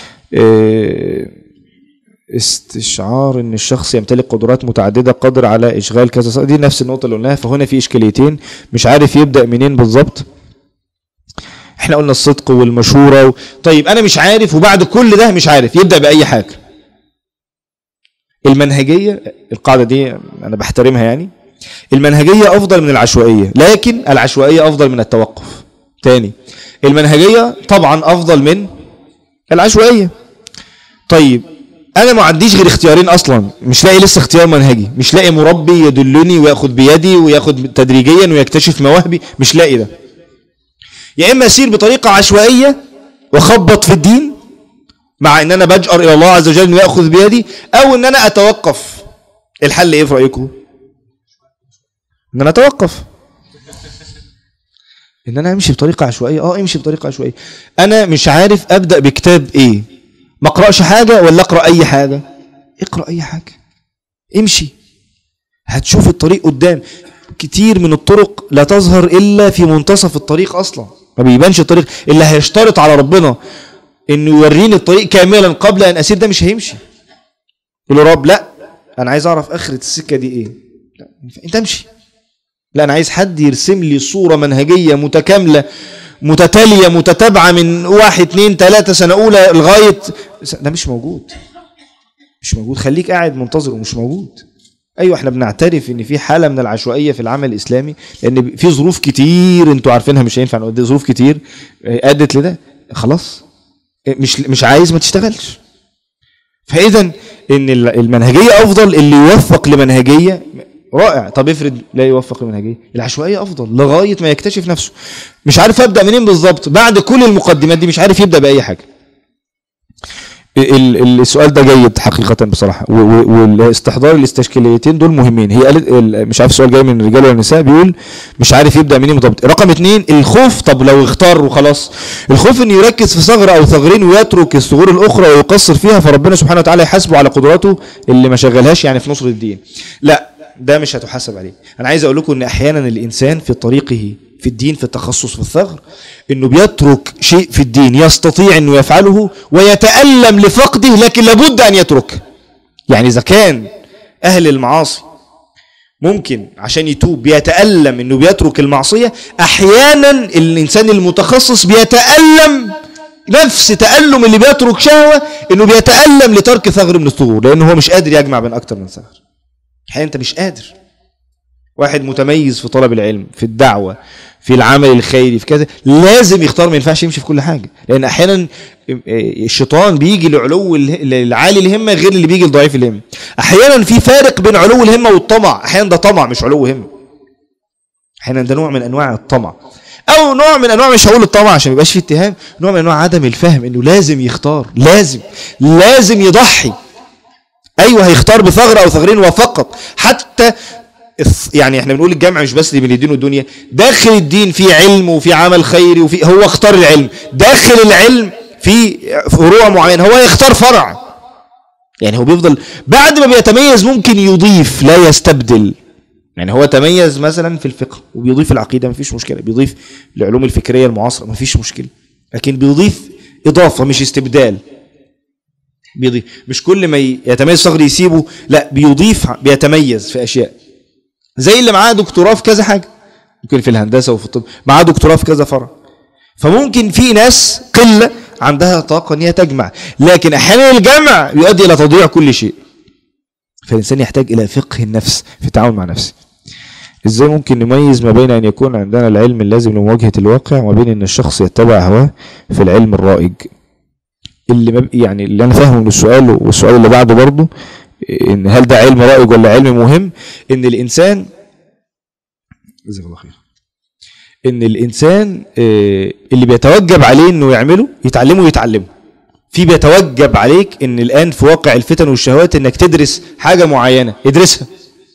إيه، استشعار ان الشخص يمتلك قدرات متعدده قادر على اشغال كذا ص- دي نفس النقطه اللي قلناها فهنا في اشكاليتين مش عارف يبدا منين بالظبط احنا قلنا الصدق والمشوره و... طيب انا مش عارف وبعد كل ده مش عارف يبدا باي حاجه المنهجيه القاعده دي انا بحترمها يعني المنهجيه افضل من العشوائيه لكن العشوائيه افضل من التوقف تاني المنهجيه طبعا افضل من العشوائيه طيب انا ما عنديش غير اختيارين اصلا مش لاقي لسه اختيار منهجي مش لاقي مربي يدلني وياخد بيدي وياخد تدريجيا ويكتشف مواهبي مش لاقي ده يا اما اسير بطريقه عشوائيه واخبط في الدين مع ان انا بجأر الى الله عز وجل انه ياخذ بيدي او ان انا اتوقف الحل ايه في رايكم ان انا اتوقف ان انا امشي بطريقه عشوائيه اه امشي بطريقه عشوائيه انا مش عارف ابدا بكتاب ايه ما اقراش حاجه ولا اقرا اي حاجه اقرا اي حاجه امشي هتشوف الطريق قدام كتير من الطرق لا تظهر الا في منتصف الطريق اصلا ما بيبانش الطريق اللي هيشترط على ربنا انه يوريني الطريق كاملا قبل ان اسير ده مش هيمشي يقول له رب لا انا عايز اعرف اخره السكه دي ايه لا انت امشي لا انا عايز حد يرسم لي صوره منهجيه متكامله متتاليه متتابعه من واحد اتنين تلاته سنه اولى لغايه ده مش موجود مش موجود خليك قاعد منتظر ومش موجود ايوه احنا بنعترف ان في حاله من العشوائيه في العمل الاسلامي لان في ظروف كتير انتوا عارفينها مش هينفع نقول دي ظروف كتير آه، ادت لده خلاص آه، مش مش عايز ما تشتغلش فاذا ان ال- المنهجيه افضل اللي يوفق لمنهجيه رائع طب افرض لا يوفق لمنهجيه العشوائيه افضل لغايه ما يكتشف نفسه مش عارف ابدا منين بالظبط بعد كل المقدمات دي مش عارف يبدا باي حاجه ال- ال- السؤال ده جيد حقيقة بصراحة و- و- والاستحضار الاستشكاليتين دول مهمين هي قالت ال- مش عارف السؤال جاي من الرجال ولا النساء بيقول مش عارف يبدأ منين بالظبط رقم اتنين الخوف طب لو اختار وخلاص الخوف انه يركز في ثغرة او ثغرين ويترك الثغور الاخرى ويقصر فيها فربنا سبحانه وتعالى يحاسبه على قدراته اللي ما شغلهاش يعني في نصر الدين لا ده مش هتحاسب عليه انا عايز اقول لكم ان احيانا الانسان في طريقه في الدين في التخصص في الثغر انه بيترك شيء في الدين يستطيع انه يفعله ويتألم لفقده لكن لابد ان يتركه يعني اذا كان اهل المعاصي ممكن عشان يتوب بيتألم انه بيترك المعصية احيانا الانسان المتخصص بيتألم نفس تألم اللي بيترك شهوة انه بيتألم لترك ثغر من الثغور لانه هو مش قادر يجمع بين اكتر من ثغر احيانا انت مش قادر واحد متميز في طلب العلم في الدعوة في العمل الخيري في كذا لازم يختار ما ينفعش يمشي في كل حاجة لأن أحيانا الشيطان بيجي لعلو اله- العالي الهمة غير اللي بيجي لضعيف الهمة أحيانا في فارق بين علو الهمة والطمع أحيانا ده طمع مش علو همة أحيانا ده نوع من أنواع الطمع أو نوع من أنواع مش هقول الطمع عشان ما يبقاش فيه اتهام نوع من أنواع عدم الفهم إنه لازم يختار لازم لازم يضحي ايوه هيختار بثغره او ثغرين وفقط حتى الث- يعني احنا بنقول الجمع مش بس بين الدين والدنيا داخل الدين في علم وفي عمل خيري وفي هو اختار العلم داخل العلم في فروع معينه هو يختار فرع يعني هو بيفضل بعد ما بيتميز ممكن يضيف لا يستبدل يعني هو تميز مثلا في الفقه وبيضيف العقيده مفيش مشكله بيضيف العلوم الفكريه المعاصره مفيش مشكله لكن بيضيف اضافه مش استبدال بيضيف مش كل ما ي- يتميز صغر يسيبه لا بيضيف بيتميز في اشياء زي اللي معاه دكتوراه في كذا حاجه ممكن في الهندسه وفي الطب معاه دكتوراه في كذا فرع فممكن في ناس قله عندها طاقه ان هي تجمع لكن احيانا الجمع يؤدي الى تضييع كل شيء فالانسان يحتاج الى فقه النفس في التعامل مع نفسه ازاي ممكن نميز ما بين ان يكون عندنا العلم اللازم لمواجهه الواقع وما بين ان الشخص يتبع هواه في العلم الرائج اللي ما يعني اللي انا فاهمه من السؤال والسؤال اللي بعده برضه ان هل ده علم رائج ولا علم مهم ان الانسان جزاك الله خير ان الانسان آه، اللي بيتوجب عليه انه يعمله يتعلمه ويتعلمه في بيتوجب عليك ان الان في واقع الفتن والشهوات انك تدرس حاجه معينه ادرسها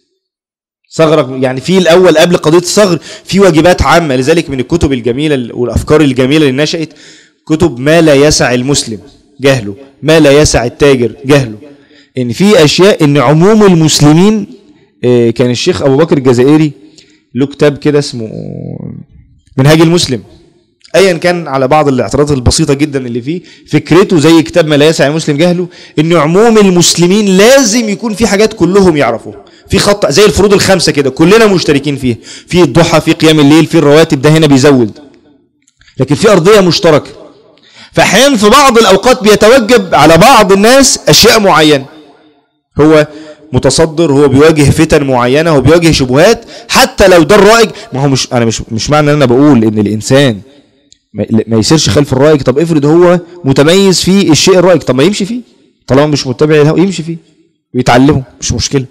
ثغرك يعني في الاول قبل قضيه الثغر في واجبات عامه لذلك من الكتب الجميله والافكار الجميله اللي نشات كتب ما لا يسع المسلم جهله ما لا يسع التاجر جهله ان في اشياء ان عموم المسلمين آه، كان الشيخ ابو بكر الجزائري له كتاب كده اسمه منهاج المسلم ايا كان على بعض الاعتراضات البسيطه جدا اللي فيه فكرته زي كتاب ما لا يسع المسلم جهله ان عموم المسلمين لازم يكون في حاجات كلهم يعرفوها في خط زي الفروض الخمسه كده كلنا مشتركين فيها في الضحى في قيام الليل في الرواتب ده هنا بيزود لكن في ارضيه مشتركه فاحيانا في بعض الاوقات بيتوجب على بعض الناس اشياء معينه هو متصدر هو بيواجه فتن معينه هو بيواجه شبهات حتى لو ده الرائج ما هو مش انا مش مش معنى ان انا بقول ان الانسان ما ما يسيرش خلف الرائج طب افرض هو متميز في الشيء الرائج طب ما يمشي فيه طالما مش متبع الهوى يمشي فيه ويتعلمه مش مشكله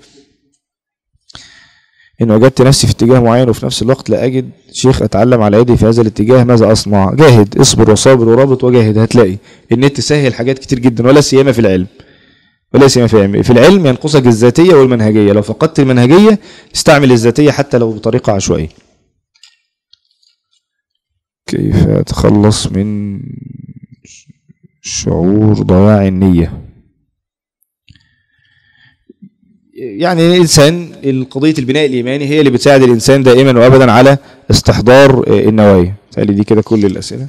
إن وجدت نفسي في اتجاه معين وفي نفس الوقت لا أجد شيخ أتعلم على يدي في هذا الاتجاه ماذا أصنع جاهد اصبر وصابر ورابط وجاهد هتلاقي النت سهل حاجات كتير جدا ولا سيما في العلم ولا سيما في العلم في العلم ينقصك الذاتية والمنهجية لو فقدت المنهجية استعمل الذاتية حتى لو بطريقة عشوائية كيف أتخلص من شعور ضياع النية يعني الانسان قضيه البناء الايماني هي اللي بتساعد الانسان دائما وابدا على استحضار النوايا تالي دي كده كل الاسئله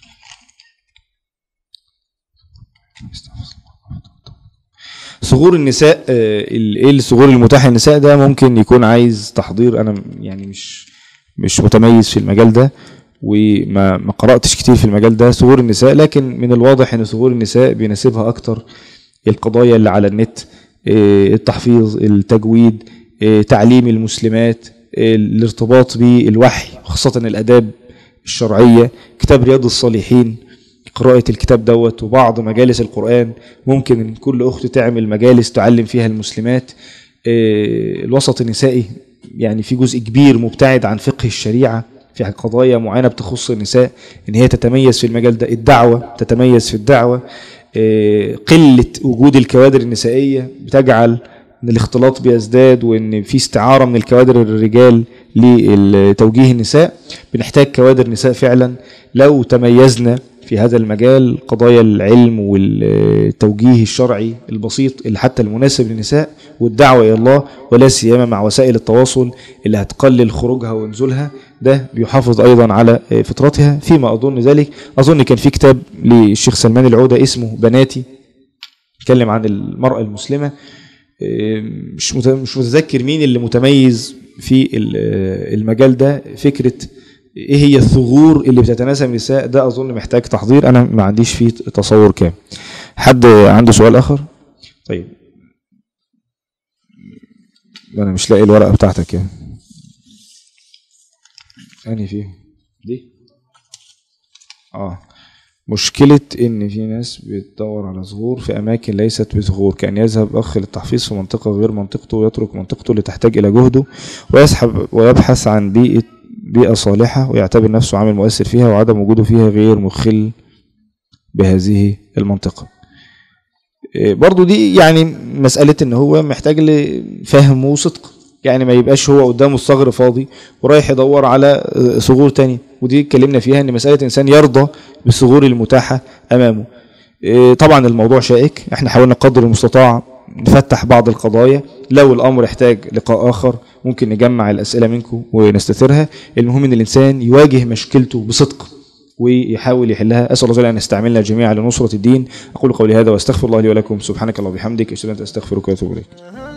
صغور النساء ايه الصغور المتاح للنساء ده ممكن يكون عايز تحضير انا يعني مش مش متميز في المجال ده وما ما قراتش كتير في المجال ده صغور النساء لكن من الواضح ان صغور النساء بيناسبها اكتر القضايا اللي على النت التحفيظ التجويد آه، تعليم المسلمات آه، الارتباط بالوحي خاصة الأداب الشرعية كتاب رياض الصالحين قراءة الكتاب دوت وبعض مجالس القرآن ممكن إن كل أخت تعمل مجالس تعلم فيها المسلمات آه، الوسط النسائي يعني في جزء كبير مبتعد عن فقه الشريعة في قضايا معينة بتخص النساء إن هي تتميز في المجال ده الدعوة تتميز في الدعوة آه، قلة وجود الكوادر النسائية بتجعل ان الاختلاط بيزداد وان في استعاره من الكوادر الرجال لتوجيه النساء بنحتاج كوادر نساء فعلا لو تميزنا في هذا المجال قضايا العلم والتوجيه الشرعي البسيط اللي حتى المناسب للنساء والدعوة إلى الله ولا سيما مع وسائل التواصل اللي هتقلل خروجها ونزولها ده بيحافظ أيضا على فطرتها فيما أظن ذلك أظن كان في كتاب للشيخ سلمان العودة اسمه بناتي اتكلم عن المرأة المسلمة مش مت- مش متذكر مين اللي متميز في ال- المجال ده فكرة ايه هي الثغور اللي بتتناسب النساء ده اظن محتاج تحضير انا ما عنديش فيه تصور كام حد عنده سؤال اخر طيب انا مش لاقي الورقه بتاعتك يعني انهي فيه دي اه مشكلة إن في ناس بتدور على ظهور في أماكن ليست بظهور كأن يذهب أخ للتحفيظ في منطقة غير منطقته ويترك منطقته اللي تحتاج إلى جهده ويسحب ويبحث عن بيئة بيئة صالحة ويعتبر نفسه عامل مؤثر فيها وعدم وجوده فيها غير مخل بهذه المنطقة إيه، برضو دي يعني مسألة إن هو محتاج لفهم وصدق يعني ما يبقاش هو قدامه الثغر فاضي ورايح يدور على آه، ثغور تانية ودي اتكلمنا فيها ان مسألة انسان يرضى بالثغور المتاحة امامه إيه، طبعا الموضوع شائك احنا حاولنا قدر المستطاع نفتح بعض القضايا لو الامر يحتاج لقاء اخر ممكن نجمع الاسئله منكم ونستثيرها المهم ان الانسان يواجه مشكلته بصدق ويحاول يحلها اسال الله ان يستعملنا جميعا لنصره الدين اقول قولي هذا واستغفر الله لي ولكم سبحانك اللهم وبحمدك اشهد ان لا اله الا انت استغفرك واتوب اليك